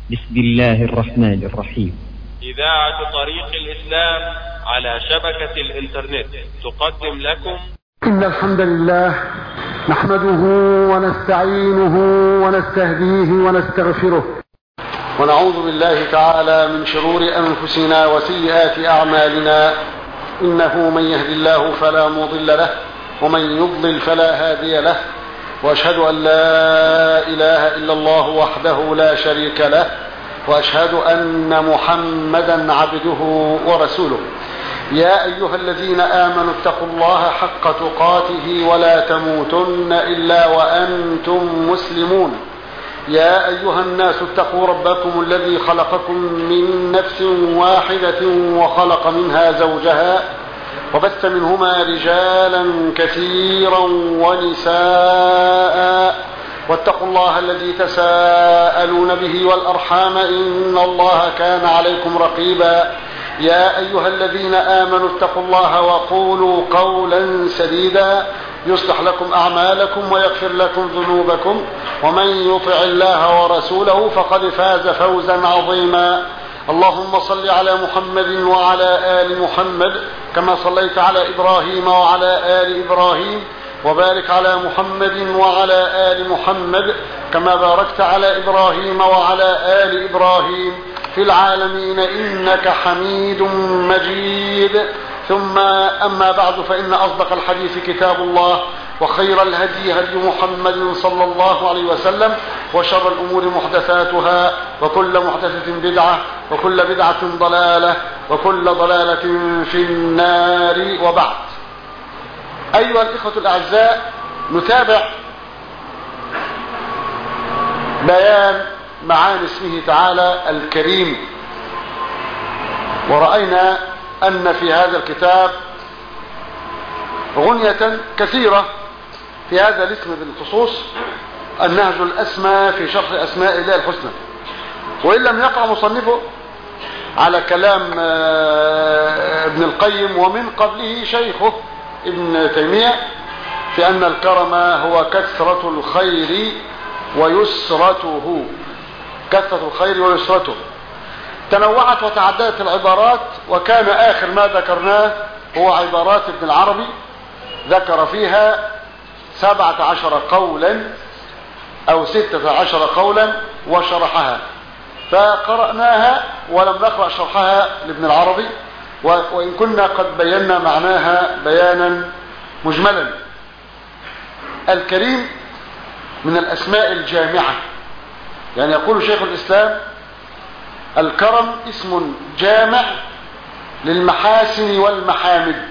بسم الله الرحمن الرحيم إذاعة طريق الإسلام على شبكة الإنترنت تقدم لكم إن الحمد لله نحمده ونستعينه ونستهديه ونستغفره ونعوذ بالله تعالى من شرور أنفسنا وسيئات أعمالنا إنه من يهد الله فلا مضل له ومن يضلل فلا هادي له وأشهد أن لا إله إلا الله وحده لا شريك له وأشهد أن محمدا عبده ورسوله يا أيها الذين آمنوا اتقوا الله حق تقاته ولا تموتن إلا وأنتم مسلمون يا أيها الناس اتقوا ربكم الذي خلقكم من نفس واحدة وخلق منها زوجها وبث منهما رجالا كثيرا ونساء واتقوا الله الذي تساءلون به والأرحام إن الله كان عليكم رقيبا يا أيها الذين آمنوا اتقوا الله وقولوا قولا سديدا يصلح لكم أعمالكم ويغفر لكم ذنوبكم ومن يطع الله ورسوله فقد فاز فوزا عظيما اللهم صل على محمد وعلى آل محمد كما صليت على إبراهيم وعلى آل إبراهيم وبارك على محمد وعلى آل محمد كما باركت على إبراهيم وعلى آل إبراهيم في العالمين إنك حميد مجيد ثم أما بعد فإن أصدق الحديث كتاب الله وخير الهدي هدي محمد صلى الله عليه وسلم وشر الأمور محدثاتها وكل محدثة بدعة وكل بدعة ضلالة وكل ضلالة في النار وبعد أيها الإخوة الأعزاء نتابع بيان معاني اسمه تعالى الكريم ورأينا أن في هذا الكتاب غنية كثيرة في هذا الاسم بالخصوص النهج الأسمى في شرح أسماء الله الحسنى وإن لم يقع مصنفه على كلام ابن القيم ومن قبله شيخه ابن تيمية في أن الكرم هو كثرة الخير ويسرته كثرة الخير ويسرته تنوعت وتعددت العبارات وكان آخر ما ذكرناه هو عبارات ابن العربي ذكر فيها سبعة عشر قولا أو ستة عشر قولا وشرحها فقرأناها ولم نقرأ شرحها لابن العربي وإن كنا قد بينا معناها بيانا مجملا الكريم من الأسماء الجامعة يعني يقول شيخ الإسلام الكرم اسم جامع للمحاسن والمحامد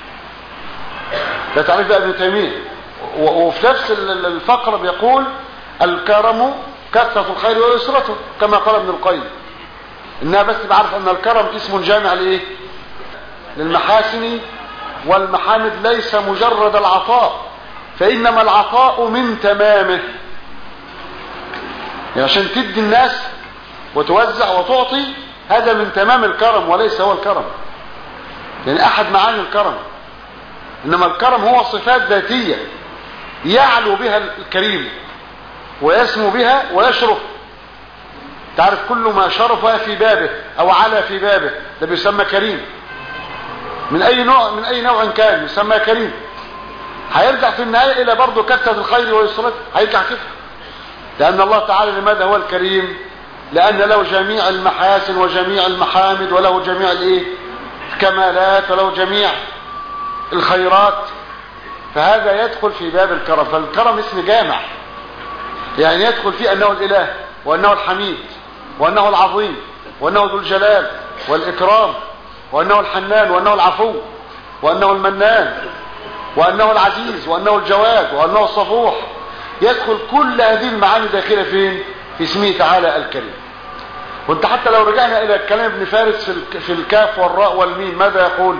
ده تعريف ابن تيمية وفي نفس الفقرة بيقول الكرم كثرة الخير ويسرته كما قال ابن القيم انها بس بعرف ان الكرم اسم جامع لايه للمحاسن والمحامد ليس مجرد العطاء فانما العطاء من تمامه يعني عشان تدي الناس وتوزع وتعطي هذا من تمام الكرم وليس هو الكرم يعني احد معاني الكرم انما الكرم هو صفات ذاتية يعلو بها الكريم ويسمو بها ويشرف تعرف كل ما شرف في بابه او على في بابه ده بيسمى كريم من اي نوع من اي نوع كان يسمى كريم هيرجع في النهاية الى برضه كثرة الخير ويسرته هيرجع كده لان الله تعالى لماذا هو الكريم لان له جميع المحاسن وجميع المحامد وله جميع الايه الكمالات وله جميع الخيرات فهذا يدخل في باب الكرم فالكرم اسم جامع يعني يدخل فيه انه الاله وانه الحميد وانه العظيم وانه ذو الجلال والاكرام وانه الحنان وانه العفو وانه المنان وانه العزيز وانه الجواد وانه الصفوح يدخل كل هذه المعاني داخله فين في اسمه تعالى الكريم وانت حتى لو رجعنا الى كلام ابن فارس في الكاف والراء والميم ماذا يقول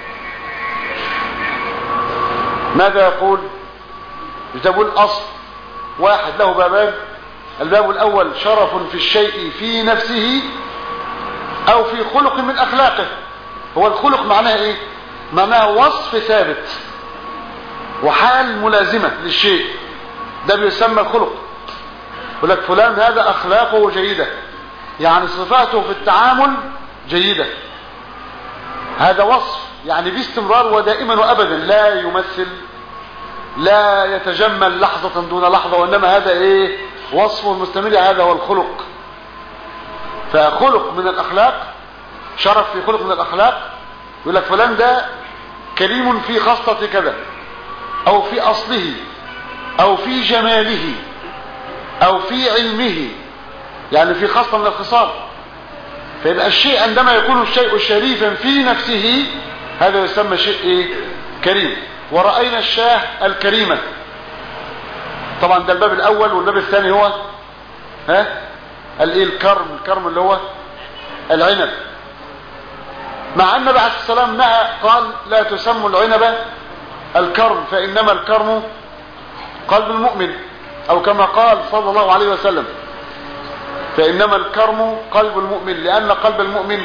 ماذا يقول يقول الاصل واحد له بابان الباب الاول شرف في الشيء في نفسه او في خلق من اخلاقه هو الخلق معناه ايه معناه وصف ثابت وحال ملازمة للشيء ده بيسمى الخلق يقول لك فلان هذا اخلاقه جيدة يعني صفاته في التعامل جيدة هذا وصف يعني باستمرار ودائما وابدا لا يمثل لا يتجمل لحظة دون لحظة وانما هذا ايه وصف المستمر هذا هو الخلق فخلق من الاخلاق شرف في خلق من الاخلاق يقول لك فلان ده كريم في خاصة كذا او في اصله او في جماله او في علمه يعني في خاصة من الخصال فيبقى الشيء عندما يكون الشيء شريفا في نفسه هذا يسمى شيء ايه كريم ورأينا الشاه الكريمة طبعا ده الباب الاول والباب الثاني هو ها الايه الكرم الكرم اللي هو العنب مع ان النبي عليه السلام نهى قال لا تسموا العنب الكرم فانما الكرم قلب المؤمن او كما قال صلى الله عليه وسلم فانما الكرم قلب المؤمن لان قلب المؤمن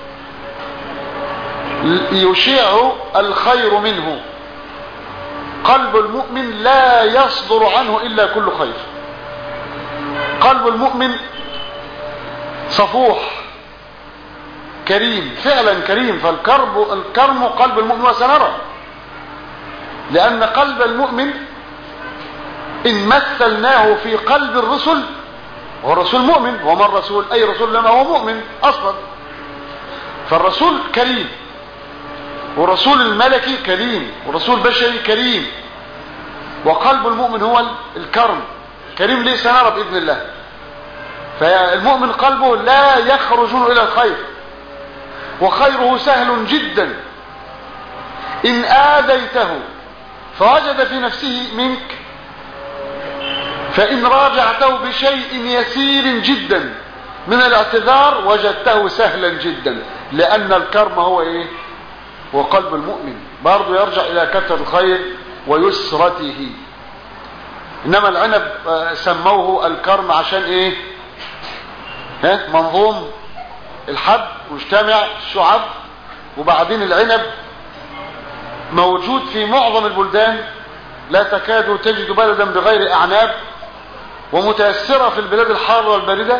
يشيع الخير منه قلب المؤمن لا يصدر عنه الا كل خير قلب المؤمن صفوح كريم فعلا كريم فالكرب الكرم قلب المؤمن وسنرى لان قلب المؤمن ان مثلناه في قلب الرسل هو الرسول مؤمن وما الرسول اي رسول لما هو مؤمن اصلا فالرسول كريم والرسول الملكي كريم والرسول البشري كريم وقلب المؤمن هو الكرم كريم ليه سنرى باذن الله فالمؤمن قلبه لا يخرج الى الخير وخيره سهل جدا ان اذيته فوجد في نفسه منك فان راجعته بشيء يسير جدا من الاعتذار وجدته سهلا جدا لان الكرم هو ايه هو قلب المؤمن برضه يرجع الى كثرة الخير ويسرته انما العنب سموه الكرم عشان ايه ها منظوم الحب مجتمع الشعب وبعدين العنب موجود في معظم البلدان لا تكاد تجد بلدا بغير اعناب ومتأثرة في البلاد الحارة والباردة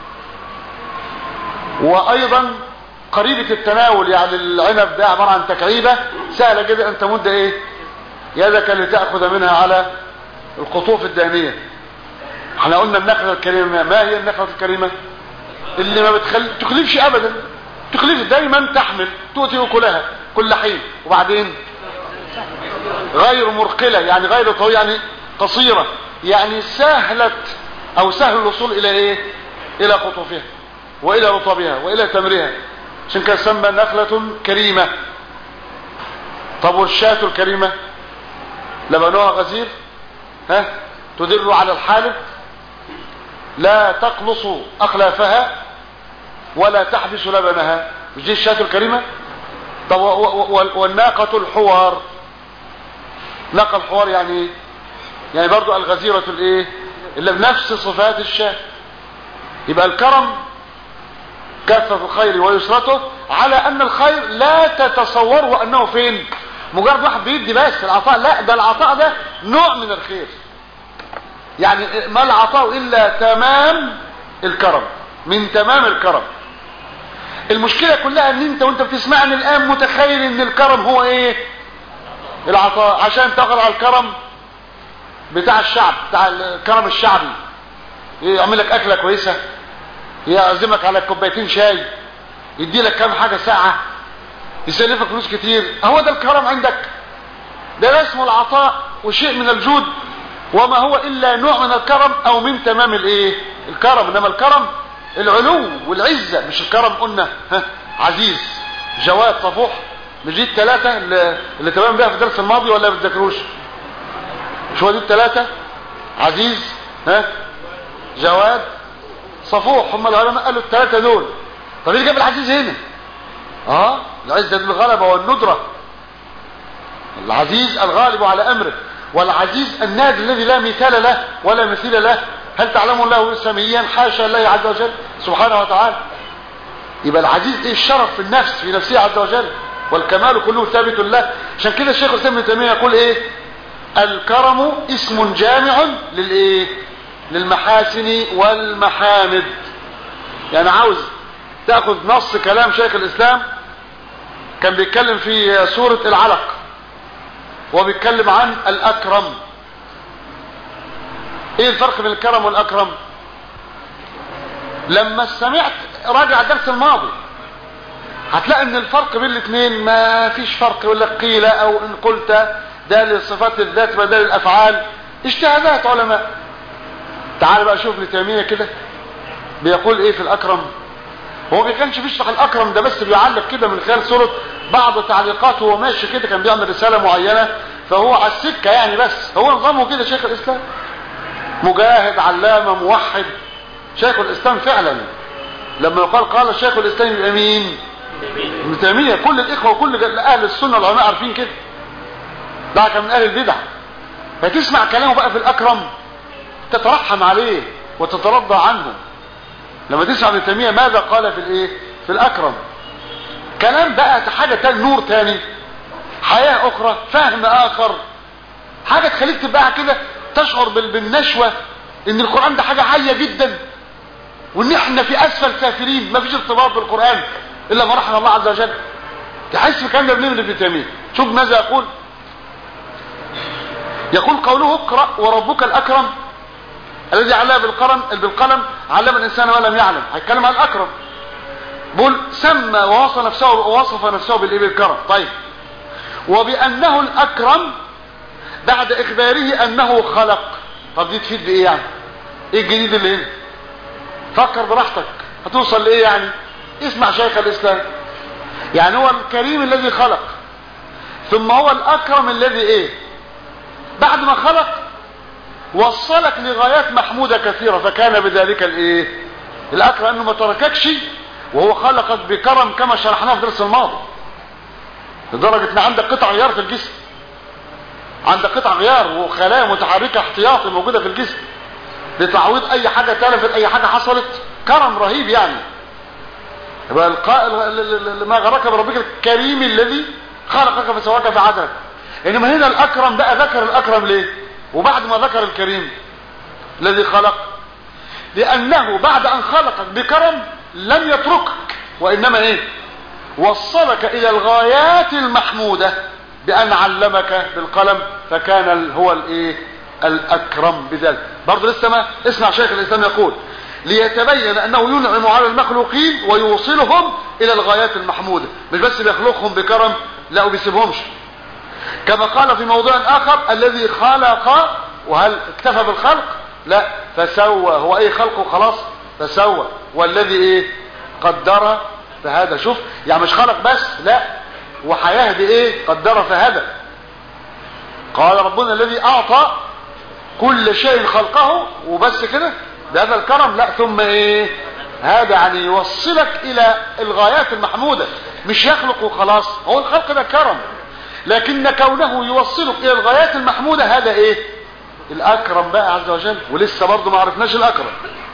وايضا قريبة التناول يعني العنب ده عبارة عن تكعيبة سهلة جدا ان تمد ايه يدك لتأخذ منها على القطوف الدانية احنا قلنا النخلة الكريمة ما هي النخلة الكريمة اللي ما بتخلي تخلفش ابدا تخلفش دايما تحمل تؤتي اكلها كل حين وبعدين غير مرقلة يعني غير طويلة يعني قصيرة يعني سهلة او سهل الوصول الى ايه الى قطوفها والى رطبها والى تمرها عشان كده سمى نخلة كريمة طب والشاة الكريمة لبنوها غزير ها تدل على الحالب لا تقلص اخلافها ولا تحبس لبنها مش دي الشاة الكريمة طب والناقة الحوار ناقة الحوار يعني ايه يعني برضو الغزيرة الايه اللي بنفس صفات الشاة يبقى الكرم كثرة الخير ويسرته على ان الخير لا تتصور انه فين مجرد واحد بيدي بس العطاء لا ده العطاء ده نوع من الخير يعني ما العطاء الا تمام الكرم من تمام الكرم المشكلة كلها ان انت وانت بتسمعني الان متخيل ان الكرم هو ايه العطاء عشان تاخد على الكرم بتاع الشعب بتاع الكرم الشعبي يعمل لك اكله كويسه يعزمك على كوبايتين شاي يدي لك كام حاجه ساعه يسلفك فلوس كتير هو ده الكرم عندك ده اسمه العطاء وشيء من الجود وما هو الا نوع من الكرم او من تمام الايه الكرم انما الكرم العلو والعزه مش الكرم قلنا ها عزيز جواد صفوح مش دي الثلاثه اللي, اللي تمام بيها في الدرس الماضي ولا ما بتذكروش مش هو دي الثلاثه عزيز ها جواد صفوح هم العلماء قالوا الثلاثه دول طب ايه جاب العزيز هنا اه العزه دي الغلبه والندره العزيز الغالب على امره والعزيز النادي الذي لا مثال له ولا مثيل له هل تعلمون له سميا حاشا الله عز وجل سبحانه وتعالى يبقى العزيز ايه الشرف في النفس في نفسه عز وجل والكمال كله ثابت له عشان كده الشيخ الاسلام ابن تيميه يقول ايه الكرم اسم جامع للايه للمحاسن والمحامد يعني عاوز تاخذ نص كلام شيخ الاسلام كان بيتكلم في سورة العلق وبيتكلم عن الاكرم ايه الفرق بين الكرم والاكرم لما سمعت راجع الدرس الماضي هتلاقي ان الفرق بين الاثنين ما فيش فرق يقول لك قيل او ان قلت ده لصفات الذات بدل الافعال اجتهادات علماء تعال بقى شوف لتيمية كده بيقول ايه في الاكرم هو ما كانش بيشرح الاكرم ده بس بيعلق كده من خلال صورة بعض تعليقاته وهو ماشي كده كان بيعمل رسالة معينة فهو على السكة يعني بس هو نظامه كده شيخ الاسلام مجاهد علامة موحد شيخ الاسلام فعلا لما يقال قال شيخ الاسلام الامين ابن تيمية كل الاخوة وكل اهل السنة العلماء عارفين كده ده كان من اهل البدع فتسمع كلامه بقى في الاكرم تترحم عليه وتترضى عنه لما تسمع ابن تيمية ماذا قال في الايه في الاكرم كلام بقى حاجة تاني نور تاني حياة اخرى فهم اخر حاجة تخليك تبقى كده تشعر بالنشوة ان القرآن ده حاجة عالية جدا وان احنا في اسفل سافلين ما فيش ارتباط بالقرآن الا ما رحم الله عز وجل تحس بكلام ده ابن ابن تيمية شوف ماذا يقول يقول قوله اقرأ وربك الاكرم الذي علم بالقلم بالقلم علم الانسان ما لم يعلم هيتكلم عن الاكرم بقول سمى ووصف نفسه ووصف نفسه بالايه بالكرم طيب وبانه الاكرم بعد اخباره انه خلق طب دي تفيد بايه يعني ايه الجديد اللي هنا فكر براحتك هتوصل لايه يعني اسمع شيخ الاسلام يعني هو الكريم الذي خلق ثم هو الاكرم الذي ايه بعد ما خلق وصلك لغايات محمودة كثيرة فكان بذلك الايه الاكرم انه ما ترككش وهو خلقك بكرم كما شرحناه في درس الماضي لدرجة ان عندك قطع غيار في الجسم عندك قطع غيار وخلايا متحركة احتياطي موجودة في الجسم لتعويض اي حاجة تلفت اي حاجة حصلت كرم رهيب يعني يبقى القائل ما غرك بربك الكريم الذي خلقك فسواك فعدلك انما هنا الاكرم بقى ذكر الاكرم ليه وبعد ما ذكر الكريم الذي خلق لانه بعد ان خلقك بكرم لم يتركك وانما ايه وصلك الى الغايات المحمودة بان علمك بالقلم فكان هو الايه الاكرم بذلك برضه لسه ما اسمع شيخ الاسلام يقول ليتبين انه ينعم على المخلوقين ويوصلهم الى الغايات المحمودة مش بس بيخلقهم بكرم لا وبيسيبهمش كما قال في موضوع اخر الذي خلق وهل اكتفى بالخلق لا فسوى هو ايه خلقه خلاص فسوى والذي ايه قدر فهذا شوف يعني مش خلق بس لا وهيهدي ايه قدر فهذا قال ربنا الذي اعطى كل شيء خلقه وبس كده بهذا الكرم لا ثم ايه هذا يعني يوصلك الى الغايات المحمودة مش يخلق وخلاص هو الخلق ده كرم لكن كونه يوصلك الى الغايات المحمودة هذا ايه الاكرم بقى عز وجل ولسه برضه ما عرفناش الاكرم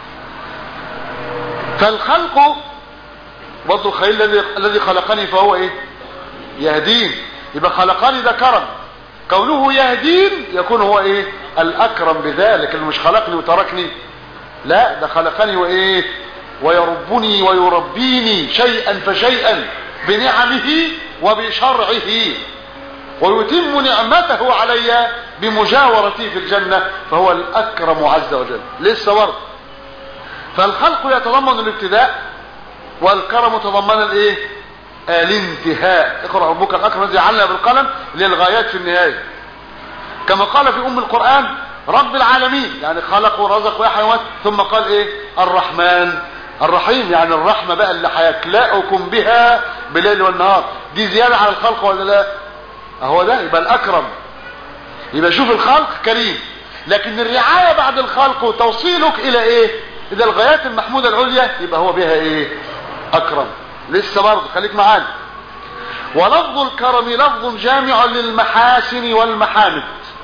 فالخلق برضه الخليل الذي الذي خلقني فهو ايه يهدين يبقى خلقني ده كرم كونه يهدين يكون هو ايه الاكرم بذلك اللي مش خلقني وتركني لا ده خلقني وايه ويربني ويربيني شيئا فشيئا بنعمه وبشرعه ويتم نعمته علي بمجاورتي في الجنة فهو الأكرم عز وجل لسه برضه فالخلق يتضمن الابتداء والكرم يتضمن الايه الانتهاء اقرأ ربك الأكرم الذي علم بالقلم للغايات في النهاية كما قال في أم القرآن رب العالمين يعني خلق ورزق ويحيى ثم قال ايه الرحمن الرحيم يعني الرحمة بقى اللي هيكلأكم بها بالليل والنهار دي زيادة على الخلق ولا لا اهو ده يبقى الاكرم يبقى شوف الخلق كريم لكن الرعاية بعد الخلق وتوصيلك الى ايه الى الغايات المحمودة العليا يبقى هو بها ايه اكرم لسه برضه خليك معانا ولفظ الكرم لفظ جامع للمحاسن والمحامد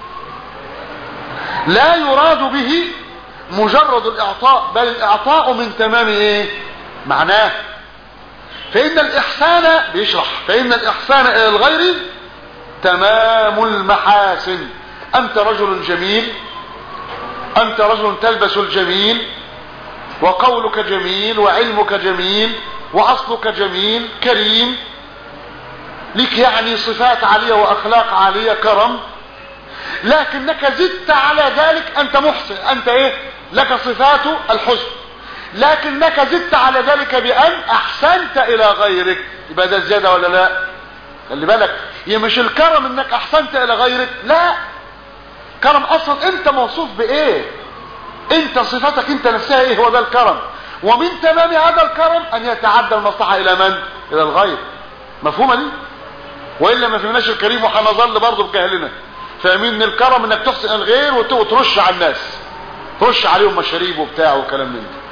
لا يراد به مجرد الاعطاء بل الاعطاء من تمام ايه معناه فان الاحسان بيشرح فان الاحسان الى الغير تمام المحاسن انت رجل جميل انت رجل تلبس الجميل وقولك جميل وعلمك جميل واصلك جميل كريم لك يعني صفات عالية واخلاق عالية كرم لكنك زدت على ذلك انت محسن انت ايه لك صفات الحسن لكنك زدت على ذلك بان احسنت الى غيرك يبقى ده زيادة ولا لا خلي بالك هي مش الكرم انك احسنت الى غيرك لا كرم اصلا انت موصوف بايه انت صفتك انت نفسها ايه هو ده الكرم ومن تمام هذا الكرم ان يتعدى المصلحة الى من الى الغير مفهومة دي والا ما فهمناش الكريم وهنظل برضه بجهلنا فاهمين ان الكرم انك تحسن الغير وترش على الناس ترش عليهم مشاريب وبتاع وكلام من ده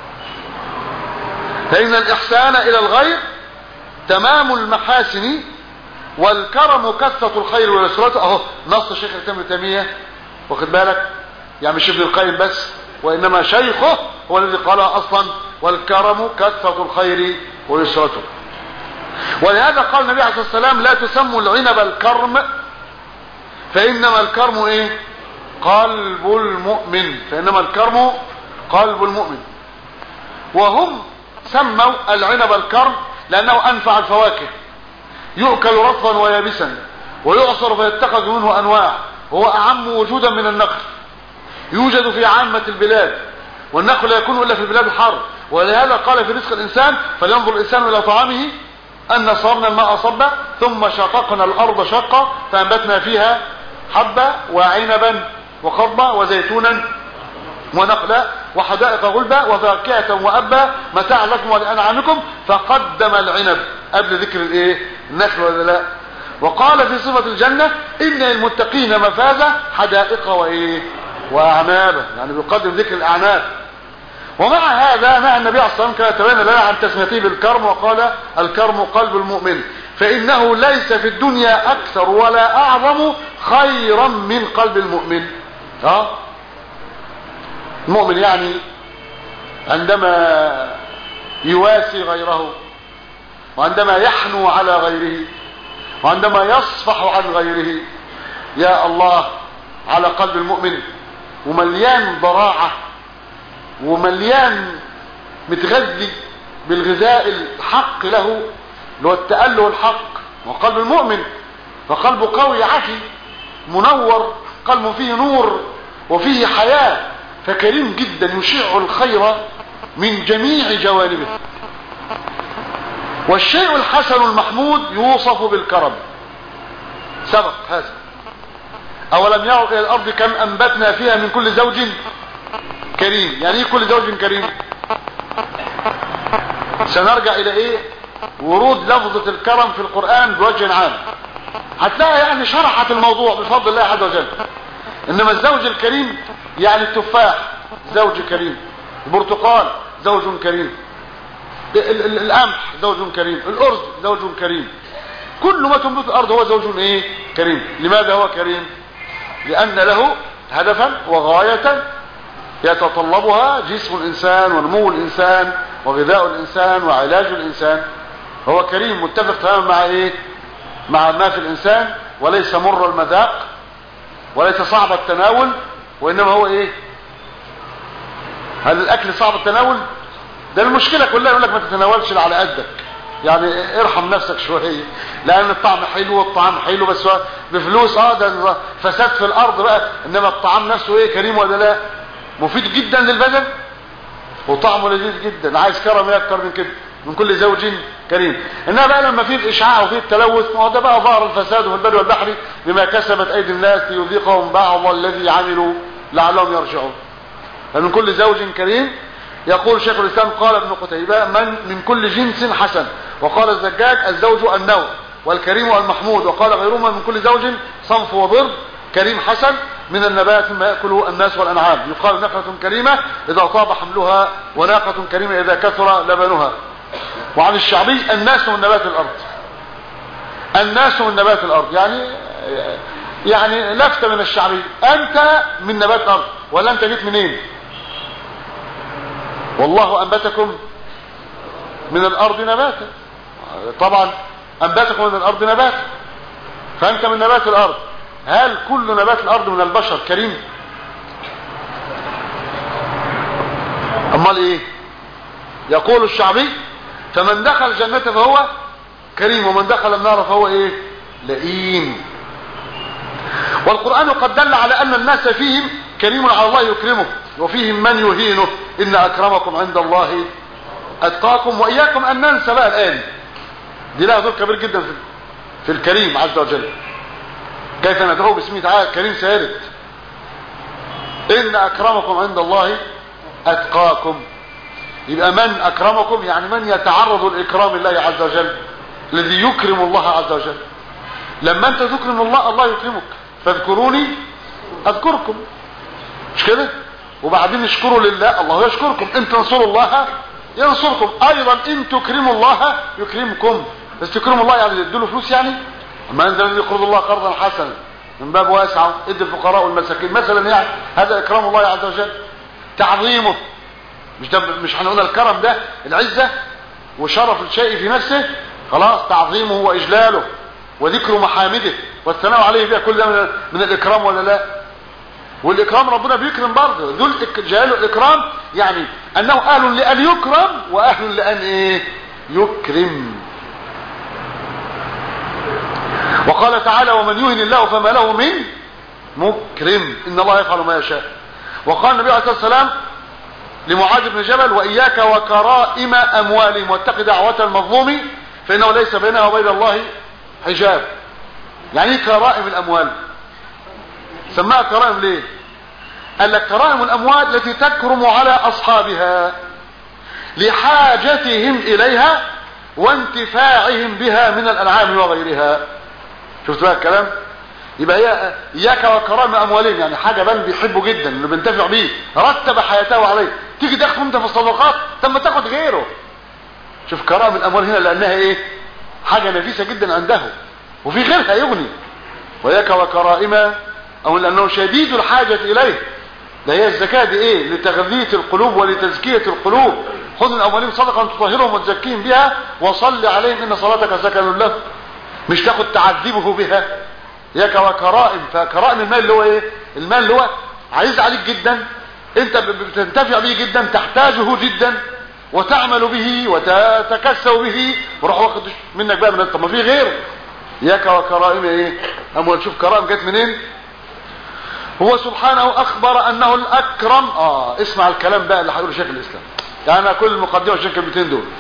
فان الاحسان الى الغير تمام المحاسن والكرم كثرة الخير واليسرات اهو نص شيخ الاسلام ابن تيميه واخد بالك يعني مش ابن القيم بس وانما شيخه هو الذي قالها اصلا والكرم كثرة الخير ويسرته ولهذا قال النبي عليه الصلاه والسلام لا تسموا العنب الكرم فانما الكرم ايه قلب المؤمن فانما الكرم قلب المؤمن وهم سموا العنب الكرم لانه انفع الفواكه يؤكل رطبا ويابسا ويعصر فيتخذ منه انواع هو اعم وجودا من النخل يوجد في عامة البلاد والنخل لا يكون الا في البلاد الحر ولهذا قال في رزق الانسان فلينظر الانسان الى طعامه ان صرنا الماء صبا ثم شققنا الارض شقا فانبتنا فيها حبة وعنبا وقضبا وزيتونا ونخلا وحدائق غلبا وفاكهة وأبا متاع لكم ولأنعامكم فقدم العنب قبل ذكر الايه النخل ولا لا وقال في صفة الجنة إن المتقين مفازة حدائق وإيه وأعنابا يعني بيقدم ذكر الأعناب ومع هذا نهى النبي عليه الصلاة والسلام كما تبين لنا عن تسميته بالكرم وقال الكرم قلب المؤمن فإنه ليس في الدنيا أكثر ولا أعظم خيرا من قلب المؤمن ها المؤمن يعني عندما يواسي غيره وعندما يحنو على غيره وعندما يصفح عن غيره يا الله على قلب المؤمن ومليان ضراعة ومليان متغذي بالغذاء الحق له اللي هو التأله الحق وقلب المؤمن فقلبه قوي عفي منور قلبه فيه نور وفيه حياة فكريم جدا يشيع الخير من جميع جوانبه والشيء الحسن المحمود يوصف بالكرم سبق هذا اولم يروا الى الارض كم انبتنا فيها من كل زوج كريم يعني ايه كل زوج كريم سنرجع الى ايه ورود لفظة الكرم في القرآن بوجه عام هتلاقي يعني شرحت الموضوع بفضل الله عز وجل انما الزوج الكريم يعني التفاح زوج كريم البرتقال زوج كريم القمح زوج كريم الارز زوج كريم كل ما تنبت الارض هو زوج ايه كريم لماذا هو كريم لان له هدفا وغاية يتطلبها جسم الانسان ونمو الانسان وغذاء الانسان وعلاج الانسان هو كريم متفق تماما مع ايه مع ما في الانسان وليس مر المذاق وليس صعب التناول وانما هو ايه هل الاكل صعب التناول ده المشكلة كلها يقول لك ما تتناولش على قدك يعني ارحم نفسك شوية لان الطعم حلو والطعام حلو بس بفلوس اه ده فساد في الارض بقى انما الطعام نفسه ايه كريم ولا لا مفيد جدا للبدن وطعمه لذيذ جدا عايز كرم ايه اكتر من كده من كل زوج كريم انما بقى لما فيه الاشعاع وفيه التلوث ما هو ده بقى ظهر الفساد في البر والبحر بما كسبت ايدي الناس ليذيقهم بعض الذي عملوا لعلهم يرجعون فمن كل زوج كريم يقول شيخ الاسلام قال ابن قتيبة من من كل جنس حسن وقال الزجاج الزوج النوع والكريم المحمود وقال غيرهما من كل زوج صنف وضرب كريم حسن من النبات ما يأكله الناس والأنعام يقال نخلة كريمة إذا طاب حملها وناقة كريمة إذا كثر لبنها وعن الشعبي الناس من نبات الأرض الناس من نبات الأرض يعني يعني لفتة من الشعبي أنت من نبات الأرض ولا أنت جيت منين والله أنبتكم من الأرض نباتا طبعا أنبتكم من الأرض نباتا فأنت من نبات الأرض هل كل نبات الأرض من البشر كريم أمال إيه يقول الشعبي فمن دخل الجنة فهو كريم ومن دخل النار فهو ايه لئيم والقرآن قد دل على ان الناس فيهم كريم على الله يكرمه وفيهم من يهينه ان اكرمكم عند الله اتقاكم واياكم ان ننسى بقى الان دي لها دور كبير جدا في, في الكريم عز وجل كيف ندعوه باسمه تعالى كريم سيرت ان اكرمكم عند الله اتقاكم يبقى من اكرمكم يعني من يتعرض لاكرام الله عز وجل الذي يكرم الله عز وجل لما انت تكرم الله الله يكرمك فاذكروني اذكركم مش كده وبعدين اشكروا لله الله يشكركم ان تنصروا الله ينصركم ايضا ان تكرموا الله يكرمكم بس تكرموا الله يعني تدوا فلوس يعني ما انزل الذي يقرض الله قرضا حسنا من باب واسع ادي الفقراء والمساكين مثلا يعني هذا اكرام الله عز وجل تعظيمه مش ده مش هنقول الكرم ده العزه وشرف الشيء في نفسه خلاص تعظيمه واجلاله وذكر محامده والثناء عليه بها كل ده من, من الاكرام ولا لا والاكرام ربنا بيكرم برضه ذو جلاله الاكرام يعني انه اهل لان يكرم واهل لان ايه يكرم وقال تعالى ومن يهن الله فما له من مكرم ان الله يفعل ما يشاء وقال النبي عليه الصلاه والسلام لمعاذ بن جبل واياك وكرائم اموالهم واتق دعوه المظلوم فانه ليس بينها وبين الله حجاب يعني ايه كرائم الاموال سماها كرائم ليه قال لك كرائم الاموال التي تكرم على اصحابها لحاجتهم اليها وانتفاعهم بها من الانعام وغيرها شفت بقى الكلام يبقى هي اياك وكرام اموالهم يعني حاجه بل بيحبه جدا اللي بينتفع بيه رتب حياته عليه تيجي تاخد انت في الصدقات طب ما تاخد غيره شوف كرام الاموال هنا لانها ايه حاجه نفيسه جدا عنده وفي غيرها يغني وياك وكرائم او لانه شديد الحاجه اليه ده هي الزكاه دي ايه لتغذيه القلوب ولتزكيه القلوب خذ من اموالهم صدقه تطهرهم وتزكيهم بها وصل عليهم ان صلاتك سكن له مش تاخد تعذبه بها ياك وكرائم فكرائم المال اللي هو ايه المال اللي هو عايز عليك جدا انت بتنتفع به جدا تحتاجه جدا وتعمل به وتتكسب به وراح واخد منك بقى من طب ما في غيره ياك وكرائم ايه اموال شوف كرائم جت منين هو سبحانه اخبر انه الاكرم اه اسمع الكلام بقى اللي هيقوله شيخ الاسلام يعني كل المقدمه عشان الكلمتين دول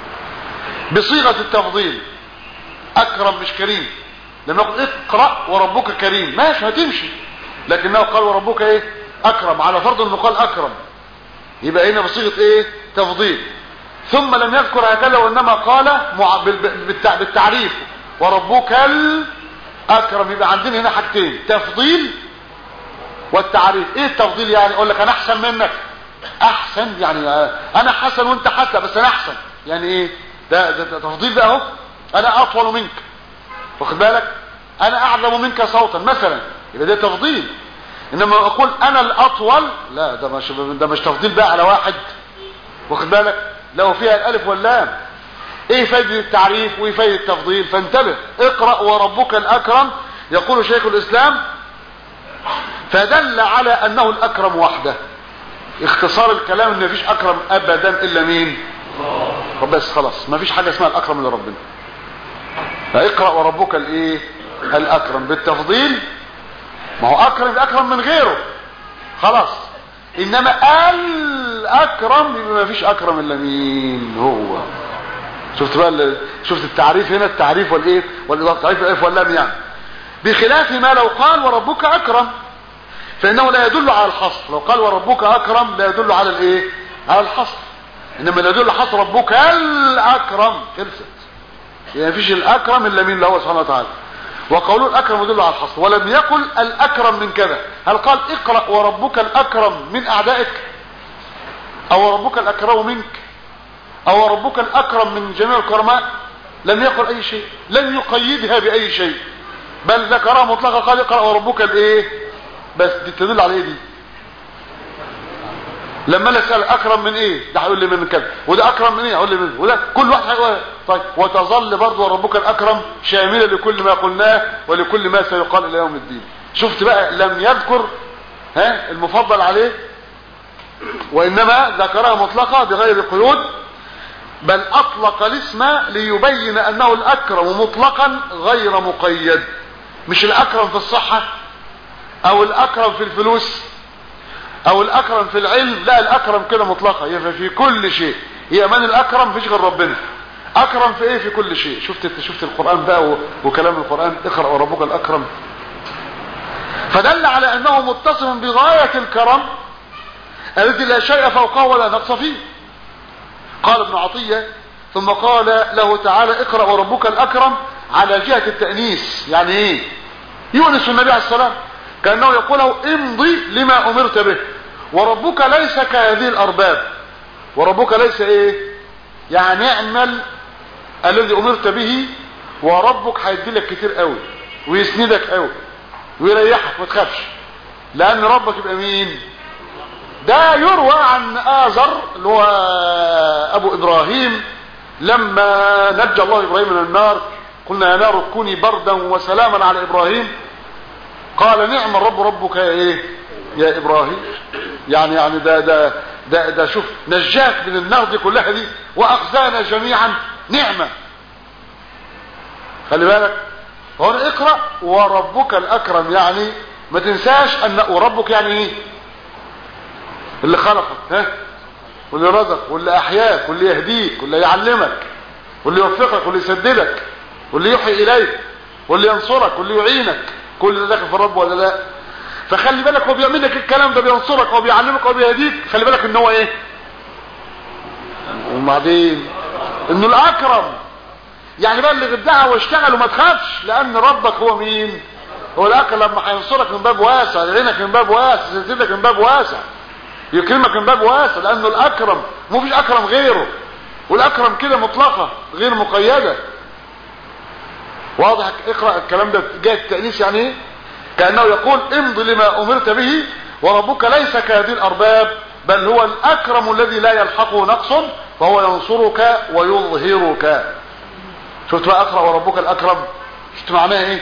بصيغه التفضيل اكرم مش كريم لما يقول اقرا وربك كريم ماشي هتمشي لكنه قال وربك ايه اكرم على فرض انه قال اكرم يبقى هنا بصيغه ايه تفضيل ثم لم يذكر هكذا وانما قال مع... بالتعريف وربك الاكرم يبقى عندنا هنا حاجتين تفضيل والتعريف ايه التفضيل يعني اقول لك انا احسن منك احسن يعني انا حسن وانت حسن بس انا احسن يعني ايه ده, ده, ده تفضيل بقى اهو انا اطول منك واخد بالك انا اعظم منك صوتا مثلا يبقى ده تفضيل انما اقول انا الاطول لا ده مش ده مش تفضيل بقى على واحد واخد بالك لو فيها الالف واللام ايه فايده التعريف وايه فايده التفضيل فانتبه اقرا وربك الاكرم يقول شيخ الاسلام فدل على انه الاكرم وحده اختصار الكلام ان مفيش اكرم ابدا الا مين الله بس خلاص مفيش حاجه اسمها الاكرم الا ربنا فاقرا وربك الايه الاكرم بالتفضيل ما هو اكرم اكرم من غيره خلاص انما الاكرم يبقى مفيش اكرم الا مين هو شفت بقى شفت التعريف هنا التعريف والايه والاضافه تعريف الالف واللام يعني بخلاف ما لو قال وربك اكرم فانه لا يدل على الحصر لو قال وربك اكرم لا يدل على الايه على الحصر انما لا يدل حصر ربك الاكرم خلصت يعني مفيش الاكرم الا مين هو سبحانه وتعالى وقوله الاكرم يدل على الحصر ولم يقل الاكرم من كذا هل قال اقرا وربك الاكرم من اعدائك او ربك الاكرم منك او ربك الاكرم من جميع الكرماء لم يقل اي شيء لم يقيدها باي شيء بل ذكرها مطلقا قال اقرا وربك الايه بس دي تدل على ايه دي لما انا اسال اكرم من ايه ده هيقول لي من كذا وده اكرم من ايه هيقول لي من وده كل واحد هيقول طيب وتظل برضه ربك الاكرم شامله لكل ما قلناه ولكل ما سيقال الى يوم الدين شفت بقى لم يذكر ها المفضل عليه وانما ذكرها مطلقه بغير قيود بل اطلق الاسم ليبين انه الاكرم مطلقا غير مقيد مش الاكرم في الصحة او الاكرم في الفلوس او الاكرم في العلم لا الاكرم كده مطلقا يبقى في كل شيء هي من الاكرم فيش غير ربنا اكرم في ايه في كل شيء شفت شفت القران بقى و- وكلام القران اقرا وربك الاكرم فدل على انه متصف بغايه الكرم الذي لا شيء فوقه ولا نقص فيه قال ابن عطيه ثم قال له تعالى اقرا وربك الاكرم على جهه التانيث يعني ايه يونس النبي عليه السلام كانه يقول له امضي لما امرت به وربك ليس كهذه الارباب وربك ليس ايه يعني اعمل الذي امرت به وربك هيدي لك كتير قوي ويسندك قوي ويريحك ما تخافش لان ربك يبقى مين ده يروى عن آزر اللي هو أبو إبراهيم لما نجى الله إبراهيم من النار قلنا يا نار كوني بردا وسلاما على إبراهيم قال نعم الرب ربك يا إيه يا إبراهيم يعني يعني ده ده ده, ده شوف نجاك من النار دي كلها دي وأخزانا جميعا نعمة خلي بالك هنا اقرأ وربك الأكرم يعني ما تنساش أن وربك يعني إيه اللي خلقك ها واللي رزق واللي احياك واللي يهديك واللي يعلمك واللي يوفقك واللي يسددك واللي يحيي اليك واللي ينصرك واللي يعينك كل ده داخل في الرب ولا لا فخلي بالك هو بيعمل لك الكلام ده بينصرك وبيعلمك وبيهديك خلي بالك ان هو ايه وبعدين انه الاكرم يعني بلغ الدعوه واشتغل وما تخافش لان ربك هو مين هو الاكرم لما هينصرك من باب واسع يعينك من باب واسع يسددك من باب واسع يكرمك من باب واسع لانه الاكرم مو فيش اكرم غيره والاكرم كده مطلقه غير مقيده واضح اقرا الكلام ده جاء التانيث يعني ايه كانه يقول امضي لما امرت به وربك ليس كهذه الارباب بل هو الاكرم الذي لا يلحقه نقص فهو ينصرك ويظهرك شفت بقى اقرا وربك الاكرم شفت معناها ايه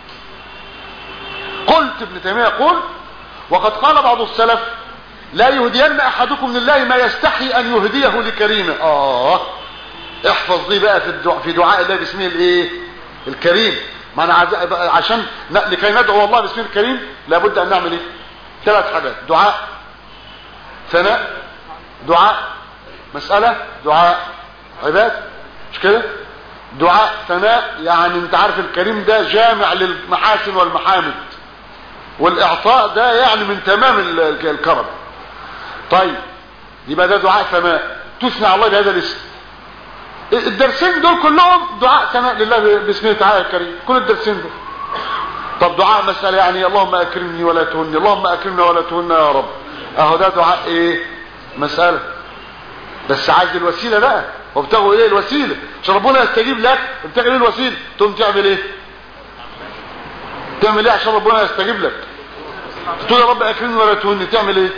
قلت ابن تيميه يقول وقد قال بعض السلف لا يهدين احدكم لله ما يستحي ان يهديه لكريمه اه احفظ دي بقى في الدعاء في دعاء الله باسمه الايه الكريم ما انا عز... عشان ن... لكي ندعو الله باسمه الكريم لابد ان نعمل ايه ثلاث حاجات دعاء ثناء دعاء مسألة دعاء عباد مش كده دعاء ثناء يعني انت عارف الكريم ده جامع للمحاسن والمحامد والاعطاء ده يعني من تمام الكرم طيب يبقى ده دعاء ثناء تثنى على الله بهذا الاسم الدرسين دول كلهم دعاء ثناء لله باسمه تعالى الكريم كل الدرسين دول طب دعاء مسألة يعني اللهم اكرمني ولا تهني اللهم اكرمنا ولا تهنا يا رب اهو ده دعاء ايه مسألة بس عايز الوسيلة بقى وابتغوا ايه الوسيلة عشان ربنا يستجيب لك ابتغي ايه الوسيلة تقوم تعمل ايه تعمل ايه عشان ربنا يستجيب لك تقول يا رب اكرمني ولا تهني تعمل ايه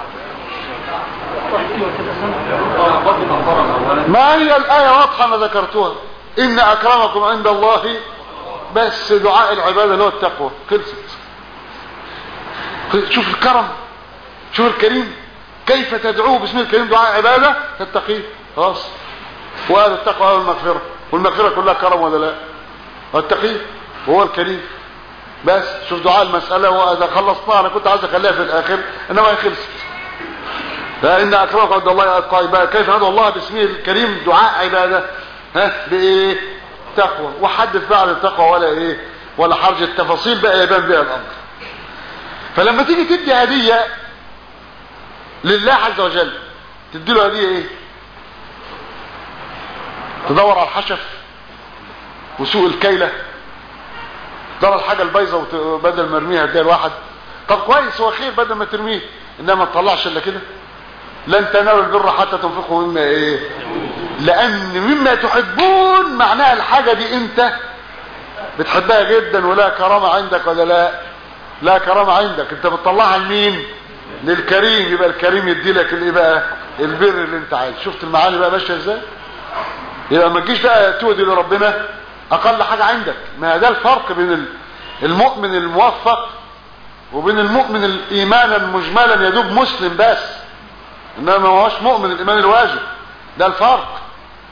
ما هي الآية واضحة ما ذكرتها إن أكرمكم عند الله بس دعاء العبادة اللي هو التقوى خلصت شوف الكرم شوف الكريم كيف تدعوه باسم الكريم دعاء عبادة تتقيه خلاص وهذا التقوى والمغفرة والمغفرة كلها كرم ولا لا التقيه وهو الكريم بس شوف دعاء المسألة وإذا خلصناها أنا كنت عايز أخليها في الآخر إنما هي خلصت فإن أكرمكم عند الله أتقى كيف ندعو الله باسمه الكريم دعاء عبادة ها بإيه تقوى وحدث بقى عن التقوى ولا إيه ولا حرج التفاصيل بقى يبان بها الأمر فلما تيجي تدي هدية لله عز وجل تدي له هدية إيه تدور على الحشف وسوق الكيلة ترى الحاجة البايظة بدل ما ارميها اديها لواحد طب كويس هو خير بدل ما ترميه انما ما تطلعش الا كده لن تنالوا البر حتى تنفقوا مما ايه لان مما تحبون معناها الحاجة دي انت بتحبها جدا ولا كرامة عندك ولا لا لا كرامة عندك انت بتطلعها لمين للكريم يبقى الكريم يدي لك الايه بقى البر اللي انت عايز شفت المعاني بقى ماشيه ازاي يبقى ما تجيش بقى تودي لربنا اقل حاجة عندك ما ده الفرق بين المؤمن الموفق وبين المؤمن الايمانا مجملا يدوب مسلم بس انما ما هوش مؤمن الايمان الواجب ده الفرق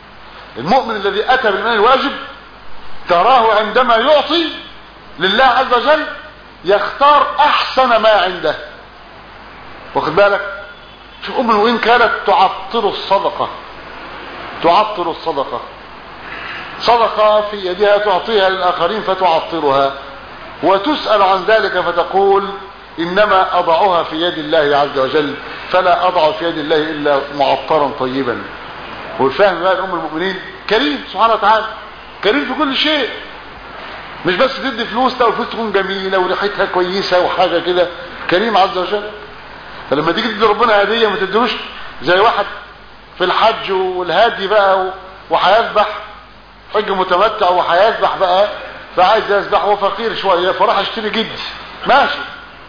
المؤمن الذي اتى بالايمان الواجب تراه عندما يعطي لله عز وجل يختار احسن ما عنده واخد بالك شوف ام المؤمنين كانت تعطر الصدقه تعطر الصدقه صدقه في يدها تعطيها للاخرين فتعطرها وتسال عن ذلك فتقول انما اضعها في يد الله عز وجل فلا اضع في يد الله الا معطرا طيبا والفهم بقى ام المؤمنين كريم سبحانه وتعالى كريم في كل شيء مش بس تدي فلوس لا الفلوس تكون جميله وريحتها كويسه وحاجه كده كريم عز وجل فلما تيجي تدي ربنا هديه ما تديلوش زي واحد في الحج والهادي بقى وهيذبح حج متمتع وهيذبح بقى فعايز يذبح هو فقير شويه فراح اشتري جدي ماشي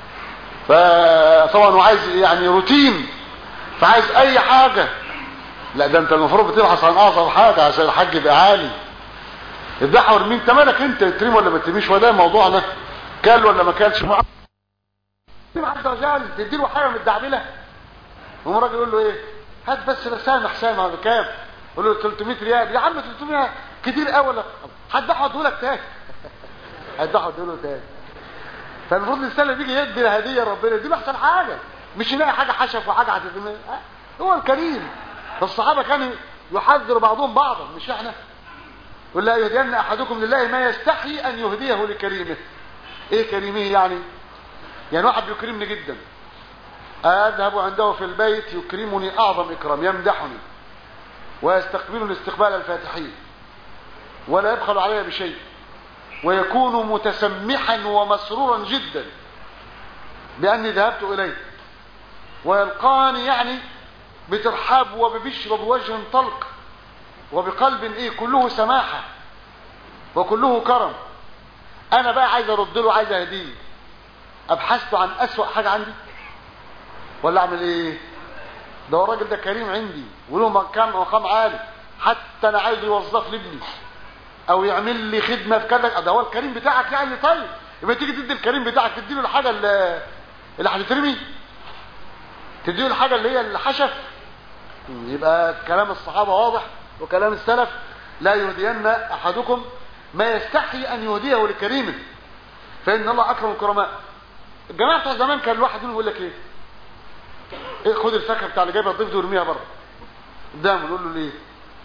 فطبعا وعايز يعني روتين فعايز اي حاجه لا ده انت المفروض بتبحث عن اعظم حاجه عشان الحج يبقى عالي الدحى ورمين انت مالك انت تريم ولا ما ترميش وده موضوعنا كل ولا ما كلش عز وجل تديله حاجه متدعبله يقوم الراجل يقول له ايه هات بس سامح سامح بكام يقول له 300 ريال يا عم 300 كتير قوي ولا هتضحوا ادولك تاني هتضحوا ادوله تاني فالمفروض الانسان اللي بيجي يدي الهديه ربنا دي احسن حاجه مش يلاقي حاجه حشف وحاجه هتتم هو الكريم فالصحابه كانوا يحذروا بعضهم بعضا مش احنا يقول لا يهدين احدكم لله ما يستحي ان يهديه لكريمه ايه كريمه يعني يعني واحد بيكرمني جدا اذهب عنده في البيت يكرمني اعظم اكرام يمدحني ويستقبلني استقبال الفاتحين ولا يبخل علي بشيء ويكون متسمحا ومسرورا جدا باني ذهبت اليه ويلقاني يعني بترحاب وببشر وبوجه طلق وبقلب ايه كله سماحه وكله كرم انا بقى عايز ارد له عايز اهديه ابحثت عن اسوأ حاجه عندي ولا اعمل ايه ده هو الراجل ده كريم عندي وله مكان مقام عالي حتى انا عايز يوظف لي ابني او يعمل لي خدمه في كذا ده هو الكريم بتاعك يعني طيب يبقى تيجي تدي الكريم بتاعك تدي له الحاجه اللي اللي هتترمي تدي له الحاجه اللي هي الحشف يبقى كلام الصحابه واضح وكلام السلف لا يهدين احدكم ما يستحي ان يهديه لكريمه فان الله اكرم الكرماء الجماعه بتوع زمان كان الواحد منهم يقول لك ايه ايه خد الفاكهه بتاع اللي جايبها الضيف دي وارميها بره قدامه نقول له ليه